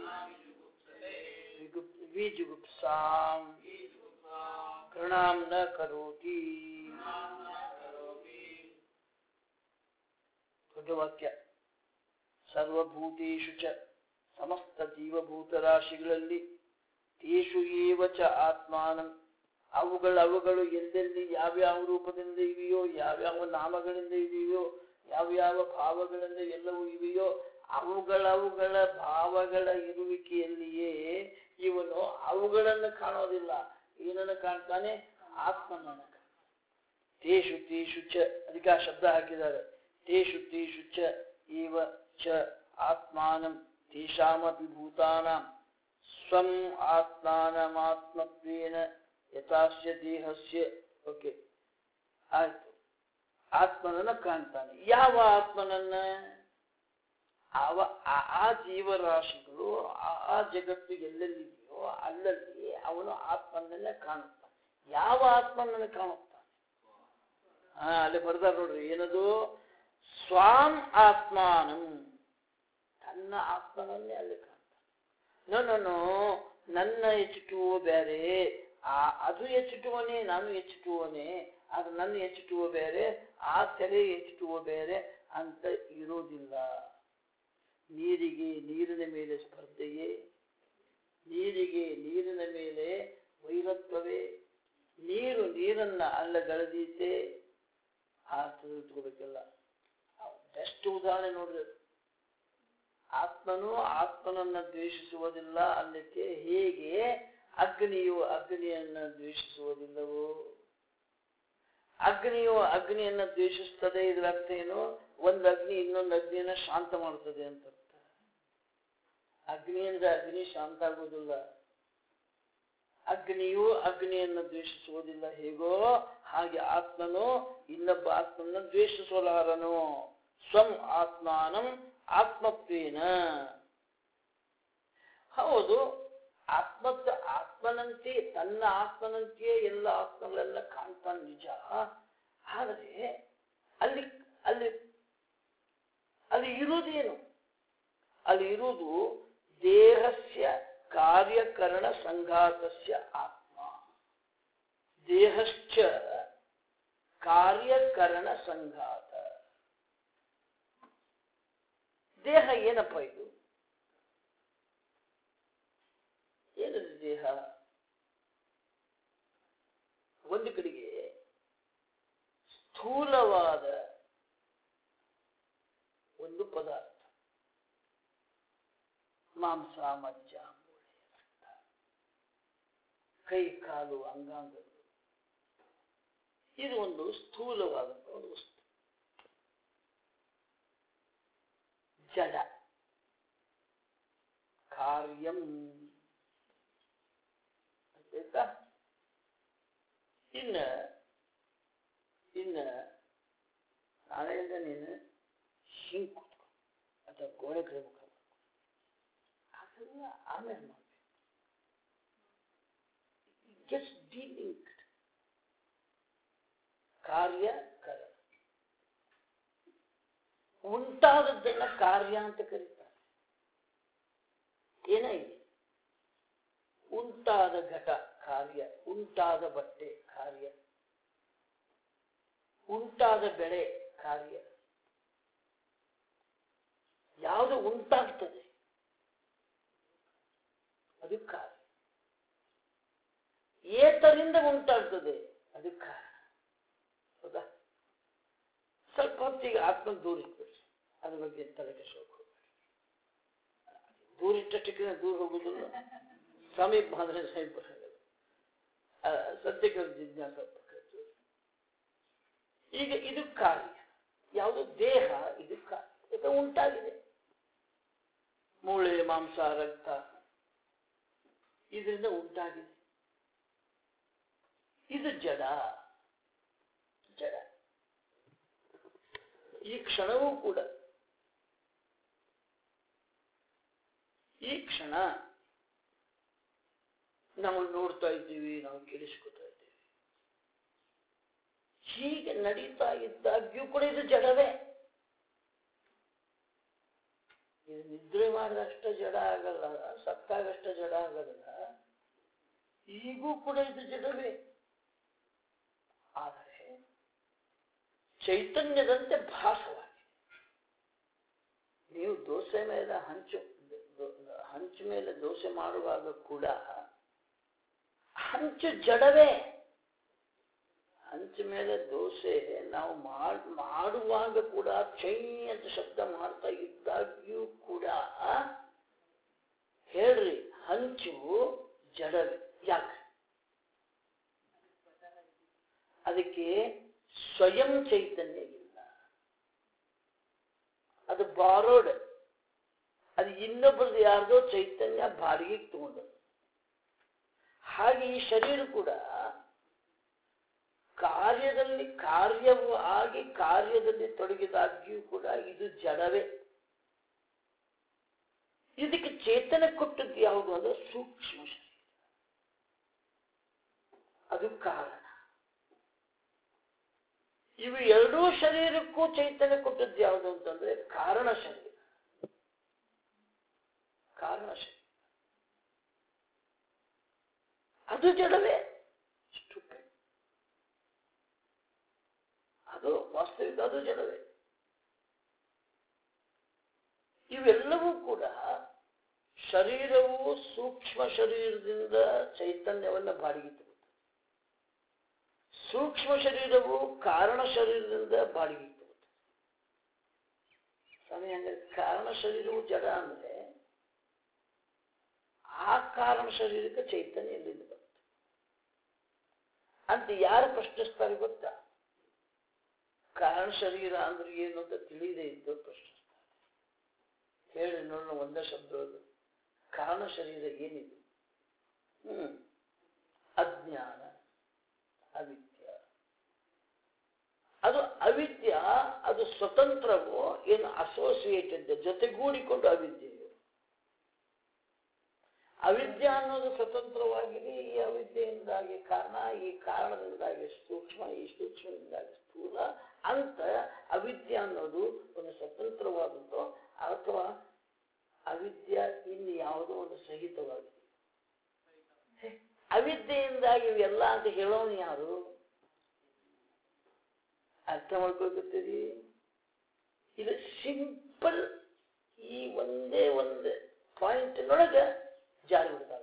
विगुप्- विजुगुप्साम् घृणां न करोति ದೊಡ್ಡವಾಕ್ಯ ಸರ್ವಭೂತೇಷು ಚ ಸಮಸ್ತ ಜೀವಭೂತ ರಾಶಿಗಳಲ್ಲಿ ತೇಷು ಏವ ಚ ಆತ್ಮಾನಂ ಅವುಗಳ ಅವುಗಳು ಎಲ್ಲೆಲ್ಲಿ ಯಾವ್ಯಾವ ರೂಪದಿಂದ ಇವೆಯೋ ಯಾವ್ಯಾವ ನಾಮಗಳಿಂದ ಇವೆಯೋ ಯಾವ್ಯಾವ ಭಾವಗಳಿಂದ ಎಲ್ಲವೂ ಇವೆಯೋ ಅವುಗಳ ಅವುಗಳ ಭಾವಗಳ ಇರುವಿಕೆಯಲ್ಲಿಯೇ ಇವನು ಅವುಗಳನ್ನು ಕಾಣೋದಿಲ್ಲ ಏನನ್ನು ಕಾಣ್ತಾನೆ ಆತ್ಮನನ್ನು ಕಾಣ್ತಾನೆ. ತೇಷು ತೇಷು ಚ ಅದಕ್ಕೆ ಆ ಶಬ್ದ ಹಾಕಿದ್ದಾರೆ ತೇಷು ತೇಷು ಚ ಏವ ಚ ಆತ್ಮಾನಂ ತೇಷಾಮಪಿ ಭೂತಾನಾಂ ಸ್ವಂ ಆತ್ಮಾನಮಾತ್ಮತ್ವೇನ ಯಥಾಸ್ಯ ದೇಹಸ್ಯ ಓಕೆ ಆಯ್ತು ಆತ್ಮನನ್ನ ಕಾಣ್ತಾನೆ ಯಾವ ಆತ್ಮನನ್ನ ಅವ ಆ- ಆ ಜೀವರಾಶಿಗಳು ಆ ಆ ಜಗತ್ತು ಎಲ್ಲೆಲ್ಲಿದೆಯೋ ಅಲ್ಲಲ್ಲಿ ಅವನು ಆತ್ಮನನ್ನ ಕಾಣುತ್ತಾನೆ ಯಾವ ಆತ್ಮನನ್ನ ಕಾಣುತ್ತಾನೆ ಹಾ ಅಲ್ಲಿ ಬರ್ದಾರ ನೋಡ್ರಿ ಏನದು ಸ್ವಾಂ ಆತ್ಮಾನಂ ತನ್ನ ಆತ್ಮನನ್ನೇ ಅಲ್ಲಿ ಕಾಣ್ತಾನೆ ನೋ ನೋ ನನ್ನ ಎಚ್ಚುಟುವ ಬೇರೆ ಆ ಅದು ಎಚ್ಚುಟುವನೇ ನಾನು ಎಚ್ಚುಟುವನೇ ಅದು ನನ್ನ ಎಚ್ಚುಟುವ ಬೇರೆ ಆ ತೆರೆ ಎಚ್ಚುಟುವ ಬೇರೆ ಅಂತ ಇರೋದಿಲ್ಲ ನೀರಿಗೆ ನೀರಿನ ಮೇಲೆ ಸ್ಪರ್ಧೆಯೇ ನೀರಿಗೆ ನೀರಿನ ಮೇಲೆ ವೈರತ್ವವೇ ನೀರು ನೀರನ್ನ ಅಲ್ಲಗಳೆದೀತೆ ಆ ತಿಳ್ಕೋಬೇಕಲ್ಲ ಬೆಸ್ಟ್ ಉದಾಹರಣೆ ನೋಡ್ರಿ ಅದು. ಆತ್ಮನು ಆತ್ಮನನ್ನ ದ್ವೇಷಿಸುವುದಿಲ್ಲ ಅನ್ನಕ್ಕೆ ಹೇಗೆ ಅಗ್ನಿಯು ಅಗ್ನಿಯನ್ನ ದ್ವೇಷಿಸುವುದಿಲ್ಲವೋ ಅಗ್ನಿಯು ಅಗ್ನಿಯನ್ನ ದ್ವೇಷಿಸ್ತದೆ ಇದ್ರ ಅರ್ಥ ಏನು ಒಂದು ಅಗ್ನಿ ಇನ್ನೊಂದು ಅಗ್ನಿಯನ್ನ ಶಾಂತ ಮಾಡ್ತದೆ ಅಂತ ಅರ್ಥ ಅಗ್ನಿಯಿಂದ ಅಗ್ನಿ ಶಾಂತ ಆಗುವುದಿಲ್ಲ ಅಗ್ನಿಯು ಅಗ್ನಿಯನ್ನು ದ್ವೇಷಿಸುವುದಿಲ್ಲ ಹೇಗೋ ಹಾಗೆ ಆತ್ಮನು ಇನ್ನೊಬ್ಬ ಆತ್ಮನ ದ್ವೇಷಿಸಲಾರನು ಸ್ವಂ ಆತ್ಮಾನಂ ಆತ್ಮತ್ವೇನ ಹೌದು ಆತ್ಮತ್ತ ಆತ್ಮನಂತೆ ತನ್ನ ಆತ್ಮನಂತೆಯೇ ಎಲ್ಲ ಆತ್ಮಗಳೆಲ್ಲ ಕಾಣ್ತಾನೆ ನಿಜ ಆದರೆ ಅಲ್ಲಿ ಅಲ್ಲಿ ಅಲ್ಲಿ ಇರುವುದೇನು ಅಲ್ಲಿ ಇರುವುದು ದೇಹಸ್ಯ ಕಾರ್ಯಕರಣ ಸಂಘಾತಸ್ಯ ಆತ್ಮ ದೇಹಶ್ಚ ಕಾರ್ಯಕರಣ ಸಂಘಾತ ದೇಹ ಏನಪ್ಪ ಇದು ಏನದು ದೇಹ ಒಂದು ಕಡೆಗೆ ಸ್ಥೂಲವಾದ ಒಂದು ಪದಾರ್ಥ ಮಾಂಸ ಮಜ್ಜ ಮೂಳೆ ರಕ್ತ ಕೈ ಕಾಲು ಅಂಗಾಂಗಗಳು ಇದು ಒಂದು ಸ್ಥೂಲವಾದಂಥ ಒಂದು ವಸ್ತು ಜಡ ಕಾರ್ಯಂ ಆಯ್ತಾ ಇನ್ನ ಇನ್ನ ನಾಳೆ ನೀನು ಹಿಂಗ್ ಕೂತ್ಕೊ ಅಂತ ಗೋಡೆ ಕಡೆ ಮುಖ ಮಾಡ್ಕೊ. ಅದೆಲ್ಲ ಆಮೇಲೆ ಮಾಡಬೇಕು ಜಸ್ಟ್ ಡೀಲಿಂಗ್ ಕಾರ್ಯ ಕರ ಉಂಟಾದದ್ದನ್ನ ಕಾರ್ಯ ಅಂತ ಕರೀತಾರೆ ಏನಾಗಿದೆ ಉಂಟಾದ ಘಟ ಕಾರ್ಯ ಉಂಟಾದ ಬಟ್ಟೆ ಕಾರ್ಯ ಉಂಟಾದ ಬೆಳೆ ಕಾರ್ಯ ಯಾವುದು ಉಂಟಾಗ್ತದೆ ಅದು ಕಾರ್ಯ ಏತರಿಂದ ಉಂಟಾಗ್ತದೆ ಅದು ಕಾರಣ ಹೌದಾ ಸ್ವಲ್ಪ ಹೊತ್ತಿಗೆ ಆತ್ಮ ದೂರ ಇಟ್ಬಿಡಿ ಅದ್ರ ಬಗ್ಗೆ ತಲೆ ಕೆಡಿಸ್ಕೊಳ್ಳೋಕೆ ಹೋಗ್ಬೇಡಿ ದೂರ ಇಟ್ಟಷ್ಟಕ್ಕೆ ದೂರ ಹೋಗುದಿಲ್ಲ ಸಮೀಪ ಬಂದ್ರೆ ಸಮೀಪ ಬರೋದಿಲ್ಲ. ಆ, ಸದ್ಯಕ್ಕೆ ಒಂದು ಜಿಜ್ಞಾಸ ಪಡ್ಕೊಳ್ತೀವಿ. ಈಗ ಇದು ಕಾರ್ಯ ಯಾವುದು ದೇಹ ಇದು ಕಾರ್ಯ ಇದು ಉಂಟಾಗಿದೆ ಮೂಳೆ ಮಾಂಸ ರಕ್ತ ಇದರಿಂದ ಉಂಟಾಗಿದೆ ಇದು ಜಡ ಜಡ ಈ ಕ್ಷಣವೂ ಕೂಡ ಈ ಕ್ಷಣ ನಾವು ನೋಡ್ತಾ ಇದ್ದೀವಿ ನಾವು ಕೇಳಿಸ್ಕೊತಾ ಇದ್ದೀವಿ ಹೀಗೆ ನಡೀತಾ ಇದ್ದಾಗ್ಯೂ ಕೂಡ ಇದು ಜಡವೇ ಇದು ನಿದ್ರೆ ಮಾಡಿದಷ್ಟ ಜಡ ಆಗಲ್ಲ ಸತ್ತಾಗಷ್ಟ ಜಡ ಆಗಲ್ಲ ಈಗೂ ಕೂಡ ಇದು ಜಡವೇ ಆದರೆ ಚೈತನ್ಯದಂತೆ ಭಾಸವಾಗಿದೆ ನೀವು ದೋಸೆ ಮೇಲೆ ಹಂಚು ದೋ- ಹಂಚು ಮೇಲೆ ದೋಸೆ ಮಾಡುವಾಗ ಕೂಡ ಹಂಚು ಜಡವೇ ಹಂಚು ಮೇಲೆ ದೋಸೆ ನಾವು ಮಾಡ್ ಮಾಡುವಾಗ ಕೂಡ ಚೈ ಅಂತ ಶಬ್ದ ಮಾಡ್ತಾ ಇದ್ದಾಗ್ಯೂ ಕೂಡ ಹೇಳ್ರಿ ಹಂಚು ಜಡವೇ ಯಾಕೆ ಅದಕ್ಕೆ ಸ್ವಯಂ ಚೈತನ್ಯ ಇಲ್ಲ ಅದು ಬಾರೋಡ್ ಅದು ಇನ್ನೊಬ್ಬರದ್ದು ಯಾರ್ದೋ ಚೈತನ್ಯ ಬಾಡಿಗೆಗೆ ತಗೊಂಡದ್ದು ಹಾಗೆ ಈ ಶರೀರ ಕೂಡ ಕಾರ್ಯದಲ್ಲಿ ಕಾರ್ಯವು ಆಗಿ ಕಾರ್ಯದಲ್ಲಿ ತೊಡಗಿದಾಗ್ಯೂ ಕೂಡ ಇದು ಜಡವೇ ಇದಕ್ಕೆ ಚೇತನ ಕೊಟ್ಟದ್ದು ಯಾವುದು ಅಂದ್ರೆ ಸೂಕ್ಷ್ಮ ಶರೀರ ಅದು ಕಾರಣ ಇವು ಎರಡೂ ಶರೀರಕ್ಕೂ ಚೈತನ್ಯ ಕೊಟ್ಟದ್ದು ಯಾವುದು ಅಂತಂದ್ರೆ ಕಾರಣ ಶರೀರ ಕಾರಣ ಶರೀರ ಅದು ಜಡವೇ Stupid. ಅದು ವಾಸ್ತವಿಕ ಅದು ಜಡವೇ ಇವೆಲ್ಲವೂ ಕೂಡ ಶರೀರವು ಸೂಕ್ಷ್ಮ ಶರೀರದಿಂದ ಚೈತನ್ಯವನ್ನ ಬಾಡಿಗೆ ತಗೊಳ್ತದೆ ಸೂಕ್ಷ್ಮ ಶರೀರವು ಕಾರಣ ಶರೀರದಿಂದ ಬಾಡಿಗೆ ತಗೊಳ್ತದೆ ಸ್ವಾಮಿ ಹಂಗಾರೆ ಕಾರಣ ಶರೀರವು ಜಡ ಅಂದ್ರೆ ಆ ಕಾರಣ ಶರೀರಕ್ಕೆ ಚೈತನ್ಯ ಎಲ್ಲಿಂದ ಬರುತ್ತೆ ಅಂತ ಯಾರು ಪ್ರಶ್ನಿಸ್ತಾರೆ ಗೊತ್ತಾ ಕಾರಣ ಶರೀರ ಅಂದ್ರೆ ಏನು ಅಂತ ತಿಳಿದೇ ಇದ್ದು ಪ್ರಶ್ನಿಸ್ತಾರೆ ಹೇಳಿ ನೋಡೋಣ ಒಂದೇ ಶಬ್ದಗಳು ಕಾರಣ ಶರೀರ ಏನಿದೆ ಹ್ಮ್ ಅಜ್ಞಾನ ಅವಿದ್ಯ ಅದು ಅವಿದ್ಯ ಅದು ಸ್ವತಂತ್ರವೋ ಏನು ಅಸೋಸಿಯೇಟೆಡ್ ಜೊತೆಗೂಡಿಕೊಂಡು ಅವಿದ್ಯೆಯೋ ಅವಿದ್ಯ ಅನ್ನೋದು ಸ್ವತಂತ್ರವಾಗಿದೆ ಈ ಅವಿದ್ಯೆಯಿಂದಾಗಿ ಕಾರಣ ಈ ಕಾರಣದಿಂದಾಗಿ ಸೂಕ್ಷ್ಮ ಈ ಸೂಕ್ಷ್ಮದಿಂದಾಗಿ ಸ್ಥೂಲ ಅಂತ ಅವಿದ್ಯ ಅನ್ನೋದು ಒಂದು ಸ್ವತಂತ್ರವಾದದ್ದು ಅಥವಾ ಅವಿದ್ಯ ಇನ್ನು ಯಾವುದೋ ಒಂದು ಸಹಿತವಾಗಿದೆ ಹೇ, ಅವಿದ್ಯೆಯಿಂದಾಗಿ ಇವೆಲ್ಲ ಅಂತ ಹೇಳೋನು ಯಾರು ಅರ್ಥ ಮಾಡ್ಕೊಳ್ತೀರಿ ಇದು ಸಿಂಪಲ್ ಈ ಒಂದೇ ಒಂದು ಪಾಯಿಂಟ್ನೊಳಗೆ ಜಾರಿ ಬಿಡ್ತಾರೆ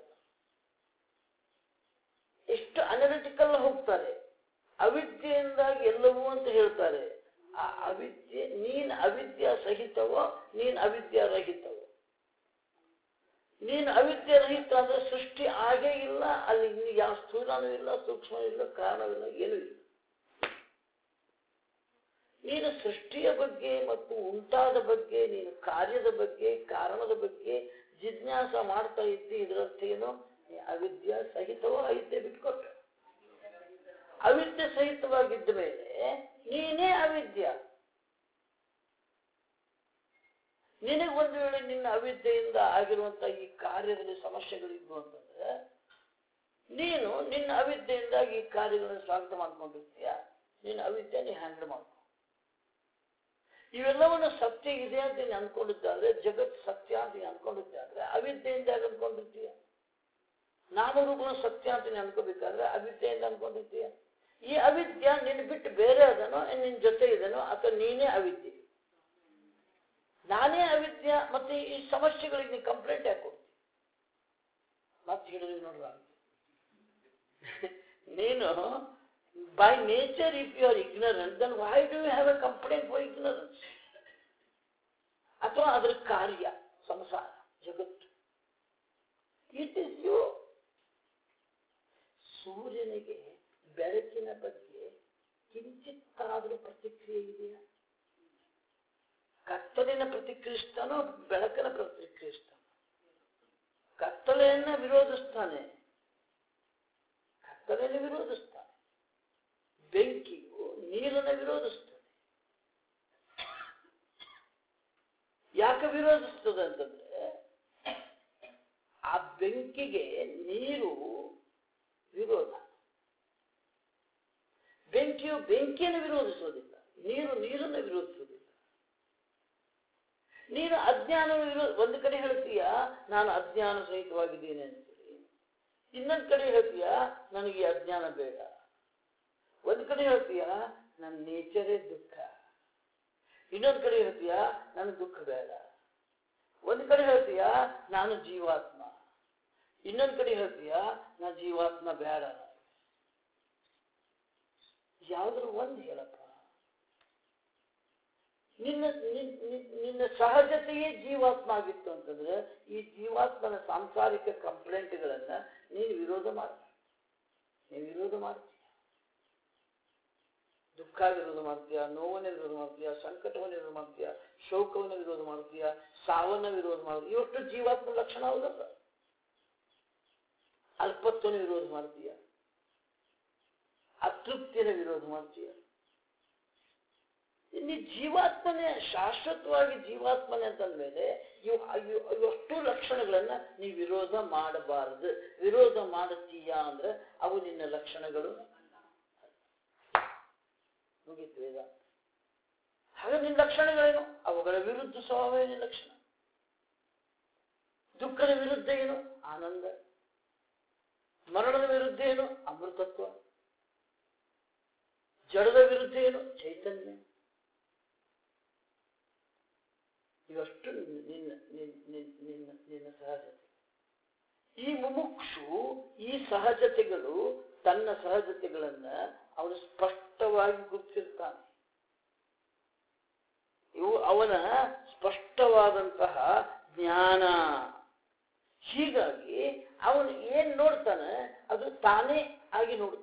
ಎಷ್ಟು ಅನಲಿಟಿಕಲ್ ಹೋಗ್ತಾರೆ ಅವಿದ್ಯೆಯಿಂದಾಗಿ ಎಲ್ಲವೂ ಅಂತ ಹೇಳ್ತಾರೆ ಆ ಅವಿದ್ಯೆ ನೀನ್ ಅವಿದ್ಯಾ ಸಹಿತವೋ ನೀನ್ ಅವಿದ್ಯಾ ರಹಿತವೋ ನೀನು ಅವಿದ್ಯೆ ರಹಿತ ಅಂದ್ರೆ ಸೃಷ್ಟಿ ಆಗೇ ಇಲ್ಲ ಅಲ್ಲಿ ಇನ್ನು ಯಾವ ಸ್ಥೂಲನೂ ಇಲ್ಲ ಸೂಕ್ಷ್ಮ ಇಲ್ಲ ಕಾರಣವಿಲ್ಲ ಏನೂ ಇಲ್ಲ ನೀನು ಸೃಷ್ಟಿಯ ಬಗ್ಗೆ ಮತ್ತು ಉಂಟಾದ ಬಗ್ಗೆ ನೀನು ಕಾರ್ಯದ ಬಗ್ಗೆ ಕಾರಣದ ಬಗ್ಗೆ ಜಿಜ್ಞಾಸ ಮಾಡ್ತಾ ಇದ್ದಿ ಇದರರ್ಥ ಏನು ನೀ ಅವಿದ್ಯಾ ಸಹಿತವೋ ಅವಿದ್ಯೆ ಬಿಟ್ಕೊಟ್ಟು ಅವಿದ್ಯೆ ಸಹಿತವಾಗಿದ್ದ ಮೇಲೆ ನೀನೇ ಅವಿದ್ಯ ನಿನಗೆ ಒಂದು ವೇಳೆ ನಿನ್ನ ಅವಿದ್ಯೆಯಿಂದ ಆಗಿರುವಂತ ಈ ಕಾರ್ಯದಲ್ಲಿ ಸಮಸ್ಯೆಗಳಿದ್ವು ಅಂತಂದ್ರೆ ನೀನು ನಿನ್ನ ಅವಿದ್ಯೆಯಿಂದಾಗಿ ಈ ಕಾರ್ಯಗಳನ್ನು ಸ್ವಾಗತ ಮಾಡ್ಕೊಂಡಿರ್ತೀಯ ನಿನ್ನ ಅವಿದ್ಯೆ ನೀ ಹ್ಯಾಂಡಲ್ ಮಾಡ್ಕೊ ಇವೆಲ್ಲವನ್ನು ಸತ್ಯ ಇದೆ ಅಂತ ನೀನು ಅನ್ಕೊಂಡಿದ್ದಾದ್ರೆ ಜಗತ್ ಸತ್ಯ ಅಂತ ನೀನು ಅನ್ಕೊಂಡಿದ್ದಾದ್ರೆ ಅವಿದ್ಯೆಯಿಂದ ಯಾಕೆ ಅನ್ಕೊಂಡಿರ್ತೀಯ ನಾಮರೂಪಗಳು ಸತ್ಯ ಅಂತ ನೀನು ಅನ್ಕೋಬೇಕಾದ್ರೆ ಅವಿದ್ಯೆಯಿಂದ ಅನ್ಕೊಂಡಿರ್ತೀಯ ಈ ಅವಿದ್ಯ ನಿನ್ನ ಬಿಟ್ಟು ಬೇರೆ ಅದನೋ ನಿನ್ನ ಜೊತೆ ಇದನೋ ಅಥವಾ ನೀನೇ ಅವಿದ್ಯೆ ನಾನೇ ಅವಿದ್ಯ ಮತ್ತೆ ಈ ಸಮಸ್ಯೆಗಳಿಗೆ ನೀನು ಕಂಪ್ಲೇಂಟ್ ಯಾಕೆ ಕೊಡ್ತಿ ಮತ್ತೆ ಹೇಳಿದ್ವಿ ನೋಡ್ರ ನೀನು by nature if you are ignorant then why do you have a complaint for ignorance ಅಥವಾ ಅದರ ಕಾರ್ಯ ಸಂಸಾರ ಜಗತ್ತು ಇಟ್ ಇಸ್ ಯು ಸೂರ್ಯನಿಗೆ ಬೆಳಕಿನ ಬಗ್ಗೆ ಕಿಂಚಿತ್ತಾದರೂ ಪ್ರತಿಕ್ರಿಯೆ ಇದೆಯಾ ಕತ್ತಲಿನ ಪ್ರತಿಕ್ರಿಯಿಸ್ತಾನೋ ಬೆಳಕನ ಪ್ರತಿಕ್ರಿಯಿಸ್ತಾನೋ ಕತ್ತಲೆಯನ್ನ ವಿರೋಧಿಸ್ತಾನೆ ಕತ್ತಲೆಯನ್ನು ವಿರೋಧಿಸ್ತಾನೆ ಬೆಂಕಿಯು ನೀರನ್ನು ವಿರೋಧಿಸ್ತದೆ ಯಾಕೆ ವಿರೋಧಿಸ್ತದೆ ಅಂತಂದ್ರೆ ಆ ಬೆಂಕಿಗೆ ನೀರು ವಿರೋಧ ಬೆಂಕಿಯು ಬೆಂಕಿಯನ್ನು ವಿರೋಧಿಸೋದಿಲ್ಲ ನೀರು ನೀರನ್ನು ವಿರೋಧಿಸೋದಿಲ್ಲ ನೀನು ಅಜ್ಞಾನ ವಿರೋಧ ಒಂದು ಕಡೆ ಹೇಳ್ತೀಯ ನಾನು ಅಜ್ಞಾನ ಸಹಿತವಾಗಿದ್ದೇನೆ ಅಂತೇಳಿ ಇನ್ನೊಂದು ಕಡೆ ಹೇಳ್ತೀಯ ನನಗೆ ಈ ಅಜ್ಞಾನ ಬೇಡ ಒಂದು ಕಡೆ ಹೇಳ್ತೀಯ ನನ್ನ ನೇಚರೇ ದುಃಖ ಇನ್ನೊಂದು ಕಡೆ ಹೇಳ್ತೀಯ ನನಗೆ ದುಃಖ ಬೇಡ ಒಂದು ಕಡೆ ಹೇಳ್ತೀಯ ನಾನು ಜೀವಾತ್ಮ ಇನ್ನೊಂದು ಕಡೆ ಹೇಳ್ತೀಯ ನಾನು ಜೀವಾತ್ಮ ಬೇಡ ಯಾವ್ದಾದ್ರು ಒಂದು ಹೇಳಪ್ಪ ನಿನ್ನ ನಿನ್- ನಿನ್- ನಿನ್ನ ಸಹಜತೆಯೇ ಜೀವಾತ್ಮ ಆಗಿತ್ತು ಅಂತಂದ್ರೆ ಈ ಜೀವಾತ್ಮನ ಸಾಂಸಾರಿಕ ಕಂಪ್ಲೇಂಟ್ಗಳನ್ನ ನೀನು ವಿರೋಧ ಮಾಡ ನೀನು ವಿರೋಧ ಮಾಡ್ತೀಯ ದುಃಖ ವಿರೋಧ ಮಾಡ್ತೀಯ ನೋವನ್ನ ವಿರೋಧ ಮಾಡ್ತೀಯ ಸಂಕಟವನ್ನು ವಿರೋಧ ಮಾಡ್ತೀಯ ಶೋಕವನ್ನು ವಿರೋಧ ಮಾಡ್ತೀಯ ಸಾವನ್ನ ವಿರೋಧ ಮಾಡ್ತೀಯ ಇವಷ್ಟು ಜೀವಾತ್ಮ ಲಕ್ಷಣ ಹೌದಲ್ಲ ಅಲ್ಪತ್ವನ ವಿರೋಧ ಮಾಡ್ತೀಯ ಅತೃಪ್ತಿಯನ್ನು ವಿರೋಧ ಮಾಡ್ತೀಯ ನೀ ಜೀವಾತ್ಮನೇ ಶಾಶ್ವತವಾಗಿ ಜೀವಾತ್ಮನೆ ಅಂತಂದ್ಮೇಲೆ ಇವು ಇವು- ಇವಷ್ಟು ಲಕ್ಷಣಗಳನ್ನ ನೀ ವಿರೋಧ ಮಾಡಬಾರದು ವಿರೋಧ ಮಾಡುತ್ತೀಯಾ ಅಂದ್ರೆ ಅವು ನಿನ್ನ ಲಕ್ಷಣಗಳು ಮುಗೀತು ವೇದ ಹಾಗೆ ನಿನ್ನ ಲಕ್ಷಣಗಳೇನು ಅವುಗಳ ವಿರುದ್ಧ ಸ್ವಭಾವವೇ ನಿನ್ನ ಲಕ್ಷಣ ದುಃಖದ ವಿರುದ್ಧ ಏನು ಆನಂದ ಮರಣದ ವಿರುದ್ಧ ಏನು ಅಮೃತತ್ವ ಜಡದ ವಿರುದ್ಧ ಏನು ಚೈತನ್ಯ ಇವಷ್ಟು ನಿನ್ನ ನಿನ್ನ ನಿನ್ನ ನಿನ್ನ ನಿನ್ನ ಸಹಜತೆ ಈ ಮುಮುಕ್ಷು ಈ ಸಹಜತೆಗಳು ತನ್ನ ಸಹಜತೆಗಳನ್ನ ಅವನು ಸ್ಪಷ್ಟವಾಗಿ ಗುರುತಿರ್ತಾನೆ ಇವು ಅವನ ಸ್ಪಷ್ಟವಾದಂತಹ ಜ್ಞಾನ ಹೀಗಾಗಿ ಅವನು ಏನ್ ನೋಡ್ತಾನೆ ಅದು ತಾನೇ ಆಗಿ ನೋಡ್ತಾನೆ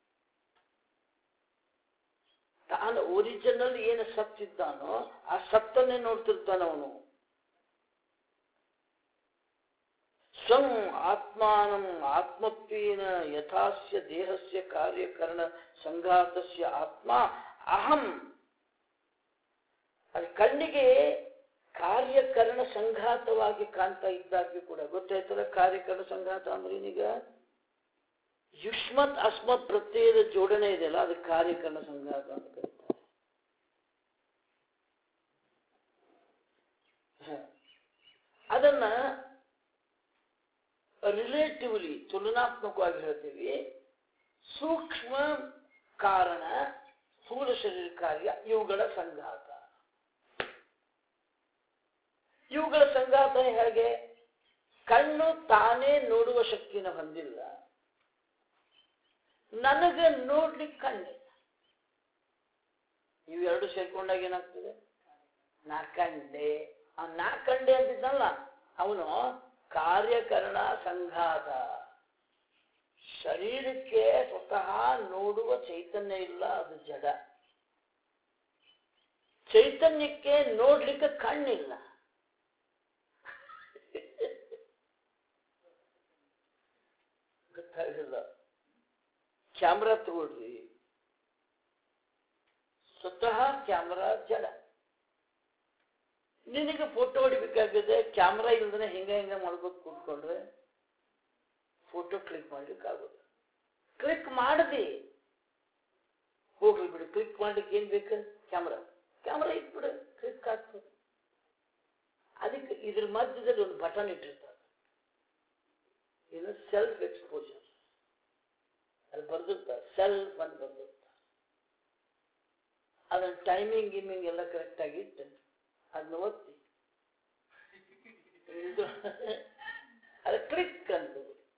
ತಾನು ಒರಿಜಿನಲ್ ಏನು ಸತ್ತಿದ್ದಾನೋ ಆ ಸತ್ತನ್ನೇ ನೋಡ್ತಿರ್ತಾನ ಅವನು ಸ್ವಂ ಆತ್ಮಾನಂ ಆತ್ಮತ್ವೇನ ಯಥಾಸ್ಯ ದೇಹಸ್ಯ ಕಾರ್ಯಕರಣ ಸಂಘಾತಸ್ಯ ಆತ್ಮ ಅಹಂ ಅದು ಕಣ್ಣಿಗೆ ಕಾರ್ಯಕರಣ ಸಂಘಾತವಾಗಿ ಕಾಣ್ತಾ ಇದ್ದಾಗ್ಯೂ ಕೂಡ ಗೊತ್ತಾಯ್ತಲ್ಲ ಕಾರ್ಯಕರಣ ಸಂಘಾತ ಅಂದ್ರೆ ಏನೀಗ ಯುಷ್ಮತ್ ಅಸ್ಮತ್ ಪ್ರತ್ಯಯದ ಜೋಡಣೆ ಇದೆಯಲ್ಲ ಅದು ಕಾರ್ಯಕರಣ ಸಂಘಾತ ಅಂತ ಕರೀತಾರೆ ಹ. ಅದನ್ನ ರಿಲೇಟಿವ್ಲಿ ತುಲನಾತ್ಮಕವಾಗಿ ಹೇಳ್ತೀವಿ ಸೂಕ್ಷ್ಮ ಕಾರಣ ಸ್ಥೂಲ ಶರೀರ ಕಾರ್ಯ ಇವುಗಳ ಸಂಘಾತ ಇವುಗಳ ಸಂಘಾತ ಹೇಗೆ ಕಣ್ಣು ತಾನೇ ನೋಡುವ ಶಕ್ತಿನ ಹೊಂದಿಲ್ಲ ನನಗೆ ನೋಡ್ಲಿಕ್ಕೆ ಕಣ್ಣಿಲ್ಲ ಇವೆರಡು ಸೇರ್ಕೊಂಡಾಗ ಏನಾಗ್ತದೆ ನಾ ಕಂಡೆ ಆ ನಾ ಕಂಡೆ ಅಂತಿದ್ದಲ್ಲ ಅವನು ಕಾರ್ಯಕರಣ ಸಂಘಾತ ಶರೀರಕ್ಕೆ ಸ್ವತಃ ನೋಡುವ ಚೈತನ್ಯ ಇಲ್ಲ ಅದು ಜಡ ಚೈತನ್ಯಕ್ಕೆ ನೋಡ್ಲಿಕ್ಕೆ ಕಣ್ಣಿಲ್ಲ ಗೊತ್ತಾಗಿಲ್ಲ ಕ್ಯಾಮ್ರಾ ತಗೊಳ್ರಿ ಸ್ವತಃ ಕ್ಯಾಮ್ರಾ ಜಡ ನಿನಗೆ ಫೋಟೋ ಹೊಡಿಬೇಕಾಗಿದೆ ಕ್ಯಾಮ್ರಾ ಇಲ್ದೇ ಹಿಂಗ ಹಿಂಗ ಮಾಡ್ಬೋದು ಕೂತ್ಕೊಂಡ್ರೆ ಫೋಟೋ ಕ್ಲಿಕ್ ಮಾಡ್ಲಿಕ್ಕೆ ಆಗೋದು ಕ್ಲಿಕ್ ಮಾಡದಿ ಹೋಗ್ಲಿ ಬಿಡು ಕ್ಲಿಕ್ ಮಾಡ್ಲಿಕ್ಕೆ ಏನ್ ಬೇಕು ಕ್ಯಾಮ್ರಾ ಕ್ಯಾಮ್ರಾ ಇಟ್ಬಿಡು ಕ್ಲಿಕ್ ಆಗ್ತದೆ ಅದಕ್ಕೆ ಇದ್ರ ಮಧ್ಯದಲ್ಲಿ ಒಂದು ಬಟನ್ ಇಟ್ಟಿರ್ತಾರೆ ಏನು ಸೆಲ್ಫ್ ಎಕ್ಸ್ಪೋಜರ್ ಅಲ್ಲಿ ಬರ್ದಿರ್ತಾರೆ ಸೆಲ್ಫ್ ಅಂತ ಬರ್ದಿರ್ತಾರೆ ಅದನ್ನ ಟೈಮಿಂಗ್ ಗಿಮಿಂಗ್ ಎಲ್ಲ ಕರೆಕ್ಟ್ ಆಗಿ ಇಟ್ಟು ಅದನ್ನ ಒತ್ತಿ ಇದು ಅದ ಕ್ಲಿಕ್ ಅಂತ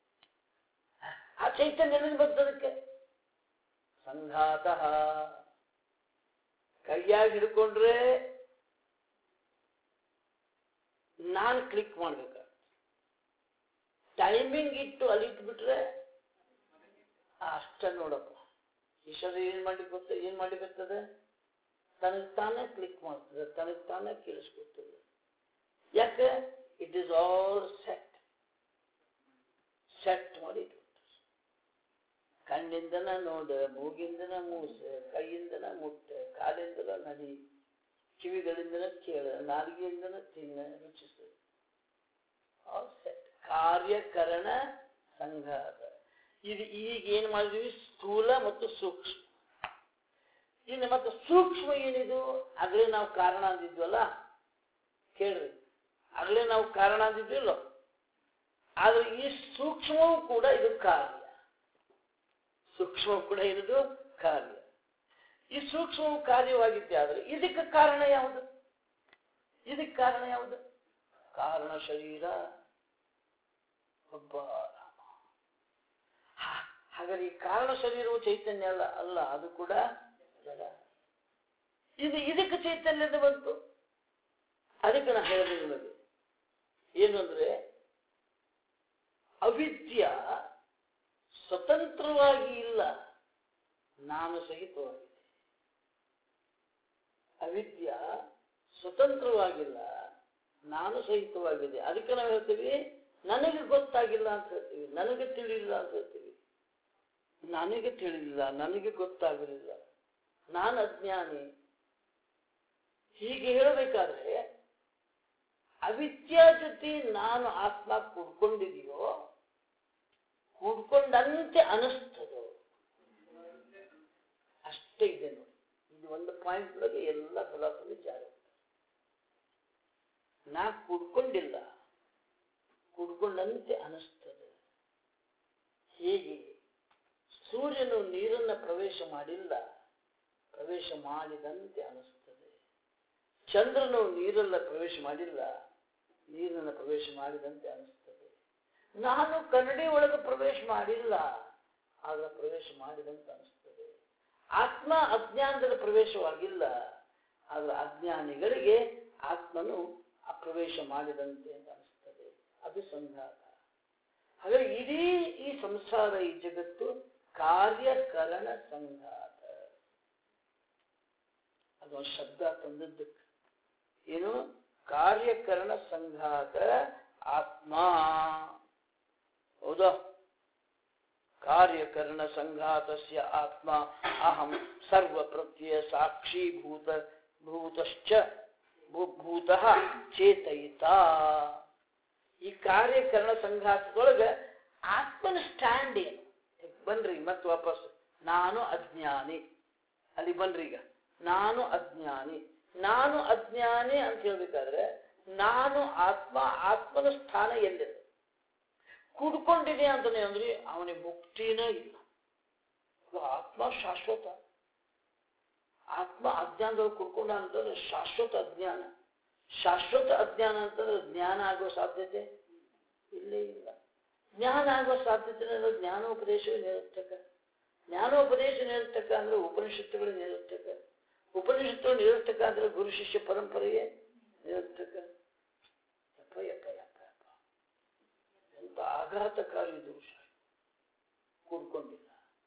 ಆ ಚೈತನ್ಯ ಎಲ್ಲಿಂದ ಬರ್ತದಕ್ಕೆ ಸಂಘಾತ ಕೈಯಾಗಿ ಹಿಡ್ಕೊಂಡ್ರೆ ನಾನು ಕ್ಲಿಕ್ ಮಾಡ್ಬೇಕ ಟೈಮಿಂಗ್ ಇಟ್ಟು ಅಲ್ಲಿ ಇಟ್ಬಿಟ್ರೆ ಅಷ್ಟ ನೋಡಪ್ಪ ಈಶ್ವರ ಏನ್ ಮಾಡಿ ಗೊತ್ತ ಏನ್ ಮಾಡಿ ಬರ್ತದೆ ತನಗೆ ತಾನೇ ಕ್ಲಿಕ್ ಮಾಡ್ತದೆ ತನಗೆ ತಾನೇ ಕೇಳಿಸ್ಕೊಡ್ತದೆ ಯಾಕೆ it is all set set ಮಾಡಿ ಇಟ್ಬಿಡ್ತದೆ ಕಣ್ಣಿಂದನ ನೋಡ ಮೂಗಿಂದನ ಮೂಸ ಕೈಯಿಂದನ ಮುಟ್ಟ ಕಾಲಿಂದನ ನಡಿ ಕಿವಿಗಳಿಂದನ ಕೇಳ ನಾಲಿಗೆಯಿಂದನ ತಿನ್ನ ರುಚಿಸ ಆಲ್ ಸೆಟ್ ಕಾರ್ಯಕರಣ ಸಂಘಾತ ಇದು ಈಗ ಏನ್ ಮಾಡಿದ್ವಿ ಸ್ಥೂಲ ಮತ್ತು ಸೂಕ್ಷ್ಮ ಇನ್ನು ಮತ್ತೆ ಸೂಕ್ಷ್ಮ ಏನಿದು ಆಗ್ಲೇ ನಾವು ಕಾರಣ ಅಂದಿದ್ವಲ್ಲ ಕೇಳ್ರಿ ಆಗ್ಲೇ ನಾವು ಕಾರಣ ಅಂದಿದ್ವಿಲ್ಲ ಆದ್ರೆ ಈ ಸೂಕ್ಷ್ಮವೂ ಕೂಡ ಇದು ಕಾರ್ಯ ಸೂಕ್ಷ್ಮ ಕೂಡ ಇರುವುದು ಕಾರ್ಯ ಈ ಸೂಕ್ಷ್ಮವು ಕಾರ್ಯವಾಗಿದ್ದೆ ಆದ್ರೆ ಇದಕ್ಕೆ ಕಾರಣ ಯಾವುದು ಇದಕ್ಕೆ ಕಾರಣ ಯಾವುದು ಕಾರಣ ಶರೀರ ಒಬ್ಬ ರಾಮ ಹಾ- ಹಾಗಾದ್ರೆ ಈ ಕಾರಣ ಶರೀರವು ಚೈತನ್ಯ ಅಲ್ಲ ಅಲ್ಲ ಅದು ಕೂಡ ಜಡ ಇದು ಇದಕ್ಕೆ ಚೈತನ್ಯದ ಬಂತು ಅದಕ್ಕೆ ನಾ ಹೇಳಿದೆ ನಿಮಗೆ ಏನು ಅಂದ್ರೆ ಅವಿದ್ಯ ಸ್ವತಂತ್ರವಾಗಿ ಇಲ್ಲ ನಾನು ಸಹಿತವಾಗಿದೆ ಅವಿದ್ಯ ಸ್ವತಂತ್ರವಾಗಿಲ್ಲ ನಾನು ಸಹಿತವಾಗಿದೆ ಅದಕ್ಕೆ ನಾವು ಹೇಳ್ತೀವಿ ನನಗೆ ಗೊತ್ತಾಗಿಲ್ಲ ಅಂತ ಹೇಳ್ತೀವಿ ನನಗೆ ತಿಳಿಲಿಲ್ಲ ಅಂತ ಹೇಳ್ತೀವಿ ನನಗೆ ತಿಳಿಲಿಲ್ಲ ನನಗೆ ಗೊತ್ತಾಗಲಿಲ್ಲ ನಾನು ಅಜ್ಞಾನಿ ಹೀಗೆ ಹೇಳಬೇಕಾದ್ರೆ ಅವಿದ್ಯಾ ಜೊತೆ ನಾನು ಆತ್ಮ ಕೂಡ್ಕೊಂಡಿದೆಯೋ ಕೂಡ್ಕೊಂಡಂತೆ ಅನಿಸ್ತದೋ ಅಷ್ಟೇ ಇದೆ ನೋಡಿ ಇದು ಒಂದು ಪಾಯಿಂಟ್ ಒಳಗೆ ಎಲ್ಲ ಫಲಾಫಲ ಜಾರಿ ನಾ ಕೂಡ್ಕೊಂಡಿಲ್ಲ ಕೂಡ್ಕೊಂಡಂತೆ ಅನಿಸ್ತದೆ ಹೇಗೆ ಸೂರ್ಯನು ನೀರನ್ನ ಪ್ರವೇಶ ಮಾಡಿಲ್ಲ ಪ್ರವೇಶ ಮಾಡಿದಂತೆ ಅನಿಸ್ತದೆ ಚಂದ್ರನು ನೀರಲ್ಲ ಪ್ರವೇಶ ಮಾಡಿಲ್ಲ ನೀರನ್ನು ಪ್ರವೇಶ ಮಾಡಿದಂತೆ ಅನಿಸ್ತದೆ ನಾನು ಕನ್ನಡಿ ಒಳಗೆ ಪ್ರವೇಶ ಮಾಡಿಲ್ಲ ಆಗ ಪ್ರವೇಶ ಮಾಡಿದಂತೆ ಅನಿಸ್ತದೆ ಆತ್ಮ ಅಜ್ಞಾನದಲ್ಲಿ ಪ್ರವೇಶವಾಗಿಲ್ಲ ಆದ್ರೆ ಅಜ್ಞಾನಿಗಳಿಗೆ ಆತ್ಮನು ಅಪ್ರವೇಶ ಮಾಡಿದಂತೆ ಅಂತ ಅನಿಸ್ತದೆ ಅದು ಸಂಘಾತ ಹಾಗಾಗಿ ಇಡೀ ಈ ಸಂಸಾರ ಈ ಜಗತ್ತು ಕಾರ್ಯಕರಣ ಸಂಘಾತ ಅದೊಂದು ಶಬ್ದ ತಂದದ್ದಕ್ಕೆ ಏನು ಕಾರ್ಯಕರಣ ಸಂಘಾತ ಆತ್ಮ ಹೌದಾ ಕಾರ್ಯಕರಣ ಸಂಘಾತಸ್ಯ ಆತ್ಮ ಅಹಂ ಸರ್ವ ಪ್ರತ್ಯಯ ಸಾಕ್ಷೀಭೂತ ಭೂತಶ್ಚ ಭೂ- ಭೂತಃ ಚೇತಯಿತ ಈ ಕಾರ್ಯಕರಣ ಸಂಘಾತದೊಳಗೆ ಆತ್ಮನ ಸ್ಟ್ಯಾಂಡ್ ಏನು ಬನ್ರಿ ಮತ್ತೆ ವಾಪಸ್ ನಾನು ಅಜ್ಞಾನಿ ಅಲ್ಲಿ ಬನ್ರಿ ಈಗ ನಾನು ಅಜ್ಞಾನಿ ನಾನು ಅಜ್ಞಾನಿ ಅಂತ ಹೇಳ್ಬೇಕಾದ್ರೆ ನಾನು ಆತ್ಮ ಆತ್ಮನ ಸ್ಥಾನ ಎಲ್ಲಿದೆ ಕುಡ್ಕೊಂಡಿದೆ ಅಂತಾನೆ ಅಂದ್ರೆ ಅವನಿಗೆ ಮುಕ್ತಿನೇ ಇಲ್ಲ ಇದು ಆತ್ಮ ಶಾಶ್ವತ ಆತ್ಮ ಅಜ್ಞಾನದೊಳಗೆ ಕುಡ್ಕೊಂಡ ಅಂತಂದ್ರೆ ಶಾಶ್ವತ ಅಜ್ಞಾನ ಶಾಶ್ವತ ಅಜ್ಞಾನ ಅಂತಂದ್ರೆ ಜ್ಞಾನ ಆಗೋ ಸಾಧ್ಯತೆ ಇಲ್ಲೇ ಇಲ್ಲ ಜ್ಞಾನ ಆಗೋ ಸಾಧ್ಯತೆ ಇಲ್ಲ ಜ್ಞಾನೋಪದೇಶವೇ ನಿರರ್ಥಕ ಜ್ಞಾನೋಪದೇಶ ನಿರರ್ಥಕ ಅಂದ್ರೆ ಉಪನಿಷತ್ತುಗಳು ನಿರರ್ಥಕ ಉಪನಿಷತ್ತು ನಿರರ್ಥಕ ಅಂದ್ರೆ ಗುರು ಶಿಷ್ಯ ಪರಂಪರೆಯೇ ನಿರರ್ಥಕ ಯಪ್ಪ ಯಪ್ಪ ಯಪ್ಪ ಯಪ್ಪ ಎಂತ ಆಘಾತಕಾರಿ ದೋಷ ಕೂಡ್ಕೊಂಡಿಲ್ಲ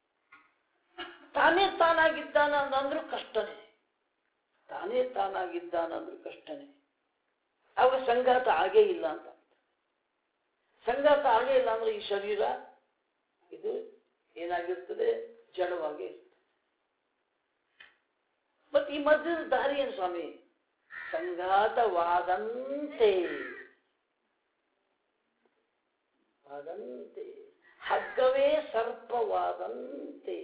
ತಾನೇ ತಾನಾಗಿದ್ದಾನ ಅಂದ್ರೂ ಕಷ್ಟನೇ ತಾನೇ ತಾನಾಗಿದ್ದಾನಂದ್ರೂ ಕಷ್ಟನೇ ಅವಾಗ ಸಂಘಾತ ಆಗೇ ಇಲ್ಲ ಅಂತ ಸಂಘಾತ ಆಗೇ ಇಲ್ಲ ಅಂದ್ರೆ ಈ ಶರೀರ ಇದು ಏನಾಗಿರ್ತದೆ ಜಡವಾಗಿ ಇರ್ತದೆ ಮತ್ತೆ ಈ ಮಧ್ಯದ ದಾರಿ ಏನು ಸ್ವಾಮಿ ಸಂಘಾತವಾದಂತೆ ವಾದಂತೆ ಹಗ್ಗವೇ ಸರ್ಪವಾದಂತೆ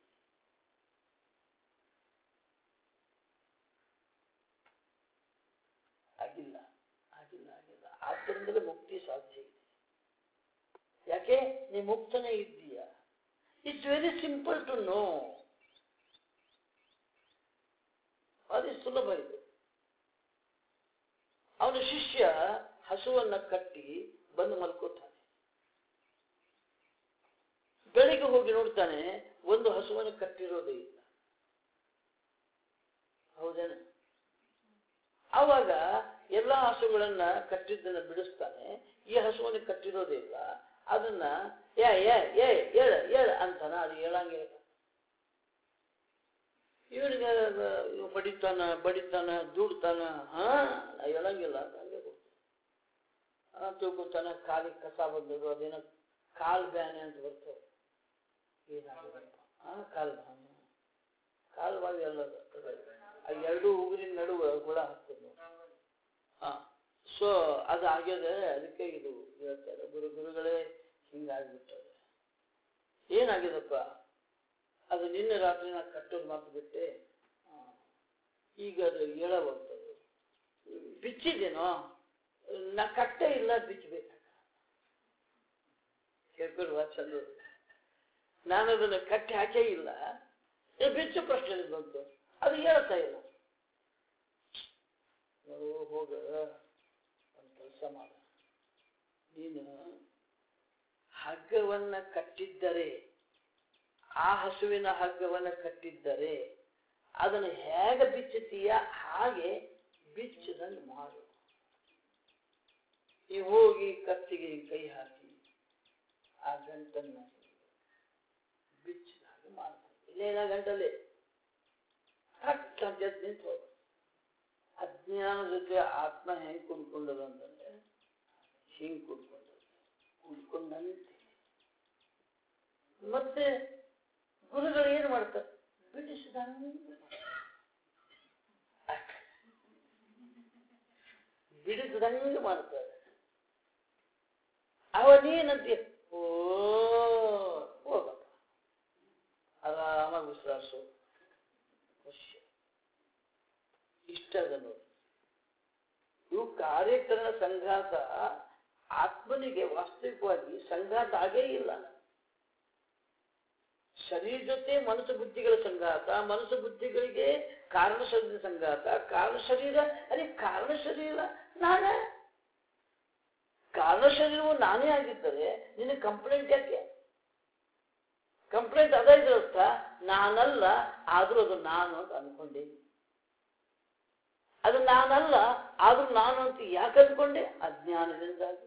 ಆಗಿಲ್ಲ ಆಗಿಲ್ಲ ಆಗಿಲ್ಲ ಆದ್ದರಿಂದಲೇ ಮುಕ್ತಿ ಸಾಧ್ಯ ಇದೆ ಯಾಕೆ ನೀ ಮುಕ್ತನೇ ಇದ್ದೀಯ it's very simple to know ಅದು ಸುಲಭ ಇದು ಅವನ ಶಿಷ್ಯ ಹಸುವನ್ನ ಕಟ್ಟಿ ಬಂದು ಮಲ್ಕೋತಾನೆ ಬೆಳಿಗ್ಗೆ ಹೋಗಿ ನೋಡ್ತಾನೆ ಒಂದು ಹಸುವನ್ನು ಕಟ್ಟಿರೋದೇ ಇಲ್ಲ ಹೌದೇನ ಆವಾಗ ಎಲ್ಲಾ ಹಸುಗಳನ್ನ ಕಟ್ಟಿದ್ದನ್ನ ಬಿಡಿಸ್ತಾನೆ ಈ ಹಸುವನ್ನು ಕಟ್ಟಿರೋದೇ ಇಲ್ಲ ಅದನ್ನ ಏ ಏ ಏ ಏಳ ಏಳ ಅಂತಾನ ಅದು ಹೇಳಂಗೆ ಇಲ್ಲ ಇವನಿಗೆ ಇವ್ ಬಡಿತಾನ ಬಡಿತಾನ ದೂಡ್ತಾನ ಹಾ ನಾ ಹೇಳಂಗಿಲ್ಲ ಅಂತ ಹಂಗೆ ಕೊಡ್ತಾನೆ ಆ ತಿಳ್ಕೊತಾನ ಕಾಲಿಗೆ ಕಸ ಬಂದದು ಅದೇನೋ ಕಾಲ್ ಬ್ಯಾನೆ ಅಂತ ಬರ್ತದೆ ಏನಾಗಬೇಕು ಆ ಕಾಲ್ ಬ್ಯಾನೆ ಕಾಲ್ ಬಾವಿ ಅಲ್ಲದ ಆ ಎರಡು ಉಗುರಿನ ನಡುವೆ ಹುಳ ಹಾಕ್ತದೆ ಹಾ ಸೊ ಅದು ಆಗ್ಯದ ಅದಕ್ಕೆ ಇದು ಹೇಳ್ತಾರೆ ಗುರು ಗುರುಗಳೇ ಹಿಂಗಾಗ್ಬಿಟ್ಟದೆ ಏನಾಗ್ಯದಪ್ಪ ಅದು ನಿನ್ನೆ ರಾತ್ರಿ ನಾ ಕಟ್ಟೋದು ಮಾತು ಬಿಟ್ಟೆ ಆ, ಈಗ ಅದು ಹೇಳಬರ್ತದೆ ಬಿಚ್ಚಿದೇನೋ ನಾ ಕಟ್ಟೇ ಇಲ್ಲ ಬಿಚ್ಚಬೇಕು ಕೇಳ್ಕೊಳ್ವಾ ಚಂದ ನಾನು ಅದನ್ನ ಕಟ್ಟಿ ಹಾಕೇ ಇಲ್ಲ ಏ, ಬಿಚ್ಚು ಪ್ರಶ್ನೆ ಬಂತು ಅದು ಹೇಳ್ತಾ ಇಲ್ಲ ನೋಡು ಹೋಗ ಒಂದು ಕೆಲಸ ಮಾಡ ನೀನು ಹಗ್ಗವನ್ನ ಕಟ್ಟಿದ್ದರೆ ಆ ಹಸುವಿನ ಹಗ್ಗವನ್ನ ಕಟ್ಟಿದ್ದರೆ ಅದನ್ನು ಹೇಗೆ ಬಿಚ್ಚುತ್ತೀಯ ಹಾಗೆ ಬಿಚ್ಚದಂಗೆ ಮಾಡು ಈ ಹೋಗಿ ಕತ್ತಿಗೆ ಕೈ ಹಾಕಿ ಆ ಗಂಟನ್ನ ಬಿಚ್ಚಿದ ಹಾಗೆ ಮಾಡ್ತಾರೆ ಇಲ್ಲೇನ ಗಂಟಲ್ಲಿ ಕಟ್ ಅಂತ ಎದ್ದು ನಿಂತು ಹೋಗ ಅಜ್ಞಾನ ಜೊತೆ ಆತ್ಮ ಹೆಂಗ್ ಕುಡ್ಕೊಂಡದ ಅಂತಂದ್ರೆ ಹಿಂಗ್ ಕುಡ್ಕೊಂಡದ ಕುಡ್ಕೊಂಡಂತೆ ಮತ್ತೆ ಗುರುಗಳು ಏನ್ ಮಾಡ್ತಾರೆ ಬಿಡಿಸಿದಂಗೆ ಬಿಡಿಸಿದಂಗೆ ಮಾಡ್ತಾರೆ ಅವನೇನಂತ ಓ ಹೋಗಪ್ಪ ಆರಾಮಾಗಿ ವಿಶ್ವಾಸು ಖುಷಿ ಇಷ್ಟ ಅದ ನೋಡಿ ಇವು ಕಾರ್ಯಕರಣ ಸಂಘಾತ ಆತ್ಮನಿಗೆ ವಾಸ್ತವಿಕವಾಗಿ ಸಂಘಾತ ಆಗೇ ಇಲ್ಲ ಶರೀರ ಜೊತೆ ಮನಸ್ಸು ಬುದ್ಧಿಗಳ ಸಂಘಾತ ಮನಸ್ಸು ಬುದ್ಧಿಗಳಿಗೆ ಕಾರಣ ಶರೀರ ಸಂಘಾತ ಕಾರಣ ಶರೀರ ಅದೇ ಕಾರಣ ಶರೀರ ನಾನೇ ಕಾರಣ ಶರೀರವು ನಾನೇ ಆಗಿದ್ದರೆ ನಿನ್ನ ಕಂಪ್ಲೇಂಟ್ ಯಾಕೆ ಕಂಪ್ಲೇಂಟ್ ಅದ ಇದ್ರರ್ಥ ನಾನಲ್ಲ ಆದ್ರೂ ಅದು ನಾನು ಅಂತ ಅನ್ಕೊಂಡೆ ಅದು ನಾನಲ್ಲ ಆದ್ರೂ ನಾನು ಅಂತ ಯಾಕೆ ಅನ್ಕೊಂಡೆ ಅಜ್ಞಾನದಿಂದಾಗಿ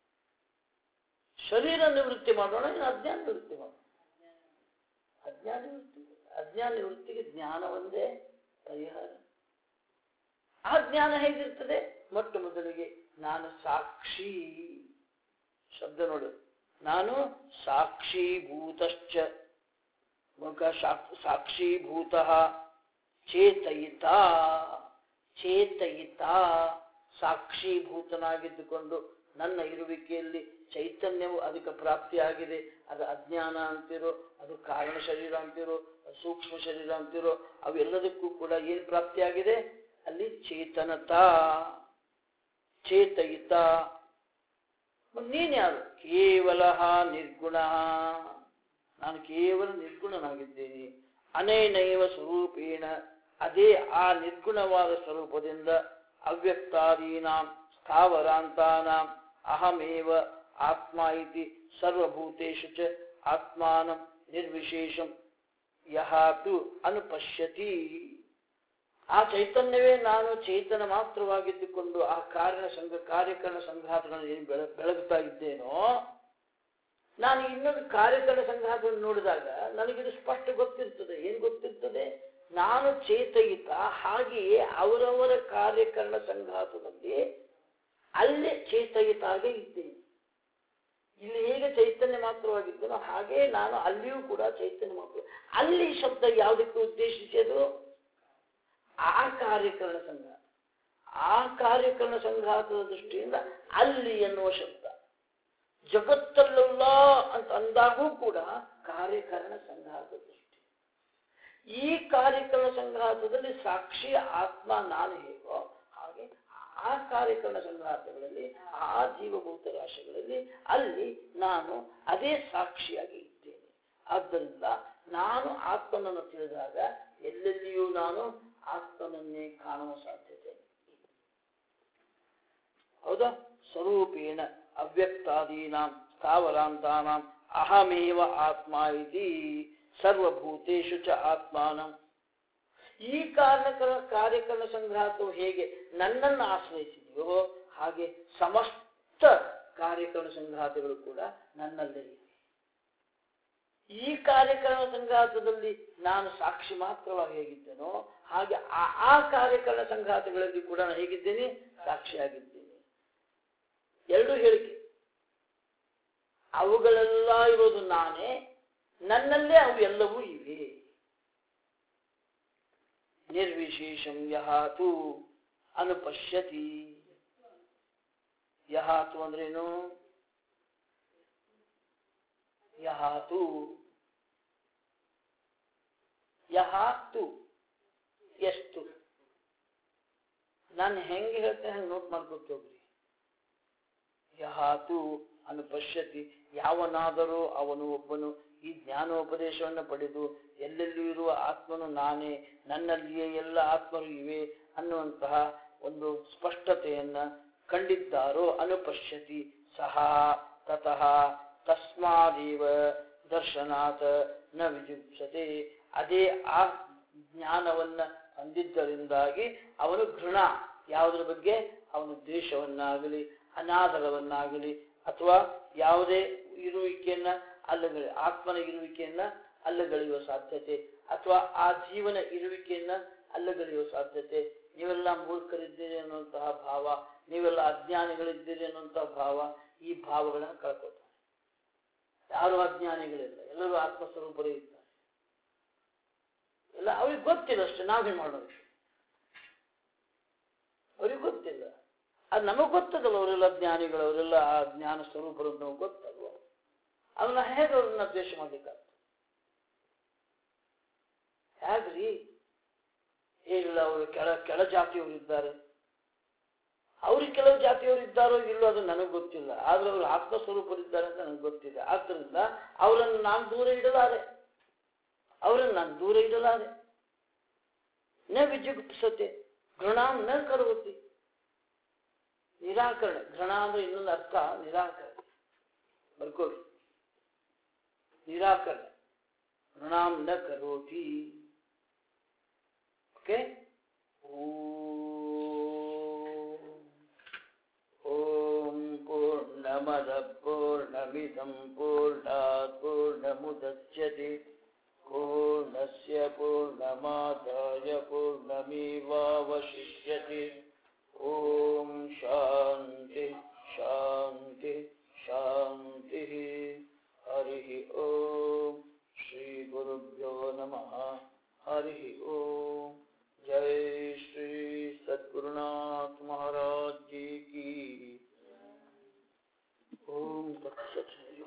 ಶರೀರ ನಿವೃತ್ತಿ ಮಾಡೋಣ ಇನ್ನು ಅಜ್ಞಾನ ನಿವೃತ್ತಿ ಮಾಡೋಣ ಅಜ್ಞಾನ ನಿವೃತ್ತಿ ಅಜ್ಞಾನ ನಿವೃತ್ತಿಗೆ ಜ್ಞಾನ ಒಂದೇ ಪರಿಹಾರ ಆ ಜ್ಞಾನ ಹೇಗಿರ್ತದೆ ಮೊಟ್ಟ ಮೊದಲಿಗೆ ನಾನು ಸಾಕ್ಷಿ ಶಬ್ದ ನೋಡು ನಾನು ಸಾಕ್ಷೀಭೂತಶ್ಚ ಮುಖ ಸಾಕ್ಷೀಭೂತ ಚೇತಯಿತ ಚೇತಯಿತ ಸಾಕ್ಷೀಭೂತನಾಗಿದ್ದುಕೊಂಡು ನನ್ನ ಇರುವಿಕೆಯಲ್ಲಿ ಚೈತನ್ಯವು ಅದಕ್ಕೆ ಪ್ರಾಪ್ತಿಯಾಗಿದೆ ಅದು ಅಜ್ಞಾನ ಅಂತಿರೋ ಅದು ಕಾರಣ ಶರೀರ ಅಂತಿರೋ ಅದು ಸೂಕ್ಷ್ಮ ಶರೀರ ಅಂತಿರೋ ಅವೆಲ್ಲದಕ್ಕೂ ಕೂಡ ಏನು ಪ್ರಾಪ್ತಿಯಾಗಿದೆ ಅಲ್ಲಿ ಚೇತನತಾ ಚೇತಯಿತ ನೀನ್ ಯಾರು ಕೇವಲ ನಿರ್ಗುಣ ನಾನು ಕೇವಲ ನಿರ್ಗುಣನಾಗಿದ್ದೇನೆ ಅನೇನೈವ ಸ್ವರೂಪೇಣ ಅದೇ ಆ ನಿರ್ಗುಣವಾದ ಸ್ವರೂಪದಿಂದ ಅವ್ಯಕ್ತಾದೀನಾಂ ಸ್ಥಾವರಾಂತಾನಾಂ ಅಹಮೇವ ಆತ್ಮ ಇತಿ ಸರ್ವಭೂತೇಷು ಚ ಆತ್ಮಾನಂ ನಿರ್ವಿಶೇಷಂ ಯಹ ತು ಅನುಪಶ್ಯತಿ ಆ ಚೈತನ್ಯವೇ ನಾನು ಚೇತನ ಮಾತ್ರವಾಗಿದ್ದುಕೊಂಡು ಆ ಕಾರಣ ಸಂಘ ಕಾರ್ಯಕರಣ ಸಂಘಾತಗಳನ್ನು ಏನು ಬೆಳ ಬೆಳಗುತ್ತಾ ಇದ್ದೇನೋ ನಾನು ಇನ್ನೊಂದು ಕಾರ್ಯಕರಣ ಸಂಘಾತವನ್ನು ನೋಡಿದಾಗ ನನಗಿದು ಸ್ಪಷ್ಟ ಗೊತ್ತಿರ್ತದೆ ಏನು ಗೊತ್ತಿರ್ತದೆ ನಾನು ಚೇತಯಿತ ಹಾಗೆಯೇ ಅವರವರ ಕಾರ್ಯಕರಣ ಸಂಘಾತದಲ್ಲಿ ಅಲ್ಲೇ ಚೇತಯಿತಾಗೆ ಇದ್ದೇನೆ ಇಲ್ಲಿ ಹೇಗೆ ಚೈತನ್ಯ ಮಾತ್ರವಾಗಿದ್ದೇನೋ ಹಾಗೆ ನಾನು ಅಲ್ಲಿಯೂ ಕೂಡ ಚೈತನ್ಯ ಮಾತ್ರ ಅಲ್ಲಿ ಶಬ್ದ ಯಾವುದಕ್ಕೆ ಉದ್ದೇಶಿಸಿ ಅದು ಆ ಕಾರ್ಯಕರಣ ಸಂಘ ಆ ಕಾರ್ಯಕರಣ ಸಂಘಾತದ ದೃಷ್ಟಿಯಿಂದ ಅಲ್ಲಿ ಎನ್ನುವ ಶಬ್ದ ಜಗತ್ತಲ್ಲ ಅಂತ ಅಂದಾಗೂ ಕೂಡ ಕಾರ್ಯಕರಣ ಸಂಘಾತ ದೃಷ್ಟಿ ಈ ಕಾರ್ಯಕರಣ ಸಂಘಾತದಲ್ಲಿ ಸಾಕ್ಷಿ ಆತ್ಮ ನಾನು ಹೇಗೋ ಹಾಗೆ ಆ ಕಾರ್ಯಕರಣ ಸಂಘಾತಗಳಲ್ಲಿ ಆ ಜೀವಭೂತ ರಾಶಿಗಳಲ್ಲಿ ಅಲ್ಲಿ ನಾನು ಅದೇ ಸಾಕ್ಷಿಯಾಗಿ ಇದ್ದೇನೆ ಆದ್ದರಿಂದ ನಾನು ಆತ್ಮನನ್ನು ತಿಳಿದಾಗ ಎಲ್ಲೆಲ್ಲಿಯೂ ನಾನು ಆತ್ಮನನ್ನೇ ಕಾಣುವ ಸಾಧ್ಯತೆ ಇದೆ. ಹೌದಾ ಸ್ವರೂಪೇಣ ಅವ್ಯಕ್ತಾದೀನಾಂ ಸ್ಥಾವರಾಂತಾನಾಂ ಅಹಮೇವ ಆತ್ಮ ಇತಿ ಸರ್ವಭೂತೇಷು ಚ ಆತ್ಮಾನಂ ಈ ಕಾರಣಕರ ಕಾರ್ಯಕರಣ ಸಂಘಾತವು ಹೇಗೆ ನನ್ನನ್ನು ಆಶ್ರಯಿಸಿದೆಯೋ ಹಾಗೆ ಸಮಸ್ತ ಕಾರ್ಯಕರಣ ಸಂಘಾತಗಳು ಕೂಡ ನನ್ನಲ್ಲೇ ಇವೆ ಈ ಕಾರ್ಯಕರಣ ಸಂಘಾತದಲ್ಲಿ ನಾನು ಸಾಕ್ಷಿ ಮಾತ್ರವಾಗಿ ಹೇಗಿದ್ದೇನೋ ಹಾಗೆ ಆ ಆ ಕಾರ್ಯಕರಣ ಸಂಘಾತಗಳಲ್ಲಿ ಕೂಡ ನಾನು ಹೇಗಿದ್ದೇನೆ ಸಾಕ್ಷಿಯಾಗಿದ್ದೇನೆ ಎರಡು ಹೇಳಿಕೆ ಅವುಗಳೆಲ್ಲ ಇರೋದು ನಾನೇ ನನ್ನಲ್ಲೇ ಅವು ಎಲ್ಲವೂ ಇವೆ ನಿರ್ವಿಶೇಷಂ ಯಹಾತು ಅನುಪಶ್ಯತಿ ಯಹಾತು ಅಂದ್ರೇನು ಯಹಾತು ಯಹಾತು ಎಷ್ಟು ನಾನು ಹೆಂಗೆ ಹೇಳ್ತೇನೆ ಹಂಗೆ ನೋಟ್ ಮಾಡ್ಕೊತ ಹೋಗ್ರಿ ಯಹಾತು ಅನುಪಶ್ಯತಿ ಯಾವನಾದರೂ ಅವನು ಒಬ್ಬನು ಈ ಜ್ಞಾನೋಪದೇಶವನ್ನು ಪಡೆದು ಎಲ್ಲೆಲ್ಲೂ ಇರುವ ಆತ್ಮನು ನಾನೇ ನನ್ನಲ್ಲಿಯೇ ಎಲ್ಲ ಆತ್ಮರು ಇವೆ ಅನ್ನುವಂತಹ ಒಂದು ಸ್ಪಷ್ಟತೆಯನ್ನ ಕಂಡಿದ್ದಾರೋ ಅನುಪಶ್ಯತಿ ಸಹ ತತಃ ತಸ್ಮಾದೇವ ದರ್ಶನಾತ್ ನ ವಿಜುಪ್ಸತೆ ಅದೇ ಆ ಜ್ಞಾನವನ್ನ ಹೊಂದಿದ್ದರಿಂದಾಗಿ ಅವನು ಘೃಣ ಯಾವುದರ ಬಗ್ಗೆ ಅವನು ದ್ವೇಷವನ್ನಾಗಲಿ ಅನಾದರವನ್ನಾಗಲಿ ಅಥವಾ ಯಾವುದೇ ಇರುವಿಕೆಯನ್ನ ಅಲ್ಲಗಳಿ ಆತ್ಮನ ಇರುವಿಕೆಯನ್ನ ಅಲ್ಲಗಳೆಯುವ ಸಾಧ್ಯತೆ ಅಥವಾ ಆ ಜೀವನ ಇರುವಿಕೆಯನ್ನ ಅಲ್ಲಗಳೆಯುವ ಸಾಧ್ಯತೆ ನೀವೆಲ್ಲ ಮೂರ್ಖರಿದ್ದೀರಿ ಅನ್ನುವಂತಹ ಭಾವ ನೀವೆಲ್ಲ ಅಜ್ಞಾನಿಗಳಿದ್ದೀರಿ ಅನ್ನುವಂತಹ ಭಾವ ಈ ಭಾವಗಳನ್ನ ಕಳ್ಕೊತಾರೆ ಯಾರು ಅಜ್ಞಾನಿಗಳಿಲ್ಲ ಎಲ್ಲರೂ ಆತ್ಮಸ್ವರೂಪರೇ ಇದ್ದಾರೆ ಎಲ್ಲ ಅವ್ರಿಗೆ ಗೊತ್ತಿಲ್ಲ ಅಷ್ಟೇ ನಾವೇ ಮಾಡೋದು ಅವ್ರಿಗೆ ಗೊತ್ತಿಲ್ಲ ಅದು ನಮಗೆ ಗೊತ್ತದಲ್ಲ ಅವರೆಲ್ಲ ಜ್ಞಾನಿಗಳು ಅವರೆಲ್ಲ ಆ ಜ್ಞಾನ ಸ್ವರೂಪರು ಅಂತ ನಮಗೆ ಗೊತ್ತಲ್ವ ಅವನ್ನ ಹೇಗೆ ಅವ್ರನ್ನ ದ್ವೇಷ ಮಾಡ್ಲಿಕ್ಕಾಗ್ತದೆ ಹೇಗ್ರಿ ಇಲ್ಲ ಅವರು ಕೆಳ ಕೆಳ ಜಾತಿಯವರು ಇದ್ದಾರೆ ಅವ್ರಿಗೆ ಕೆಲವು ಜಾತಿಯವರು ಇದ್ದಾರೋ ಇಲ್ಲೋ ಅದು ನನಗೆ ಗೊತ್ತಿಲ್ಲ ಆದ್ರೆ ಅವರು ಆತ್ಮಸ್ವರೂಪರಿದ್ದಾರೆ ಅಂತ ನನಗೆ ಗೊತ್ತಿದೆ ಆದ್ದರಿಂದ ಅವರನ್ನು ನಾನು ದೂರ ಇಡಲಾರೆ ಅವರನ್ನು ನಾನು ದೂರ ಇಡಲಾರೆ ನ ವಿಜುಗುಪ್ಸತೆ ಘೃಣಾಂ ನ ಕರೋತಿ ನಿರಾಕರಣೆ ಘೃಣ ಅಂದ್ರೆ ಇನ್ನೊಂದು ಅರ್ಥ ನಿರಾಕರಣೆ ಬರ್ಕೋರಿ ನಿರಾಕರಣೆ ಋಣಾಂ ನ ಕರೋತಿ ಓಕೆ ಓಂ ಪೂರ್ಣಮದ ಪೂರ್ಣಮಿದಂ ಪೂರ್ಣಾತ್ ಪೂರ್ಣಮುದಚ್ಯತೆ ಪೂರ್ಣಸ್ಯ ಪೂರ್ಣಮಾದಾಯ ಪೂರ್ಣಮೇವಾವಶಿಷ್ಯತೆ ಓಂ ಶಾಂತಿ ಶಾಂತಿ ಶಾಂತಿ ಹರಿ ಓಂ ಶ್ರೀ ಗುರುಭ್ಯೋ ನಮಃ ಹರಿ ಓಂ जय श्री सद्गुरुनाथ महाराज जी की ओम तत्सत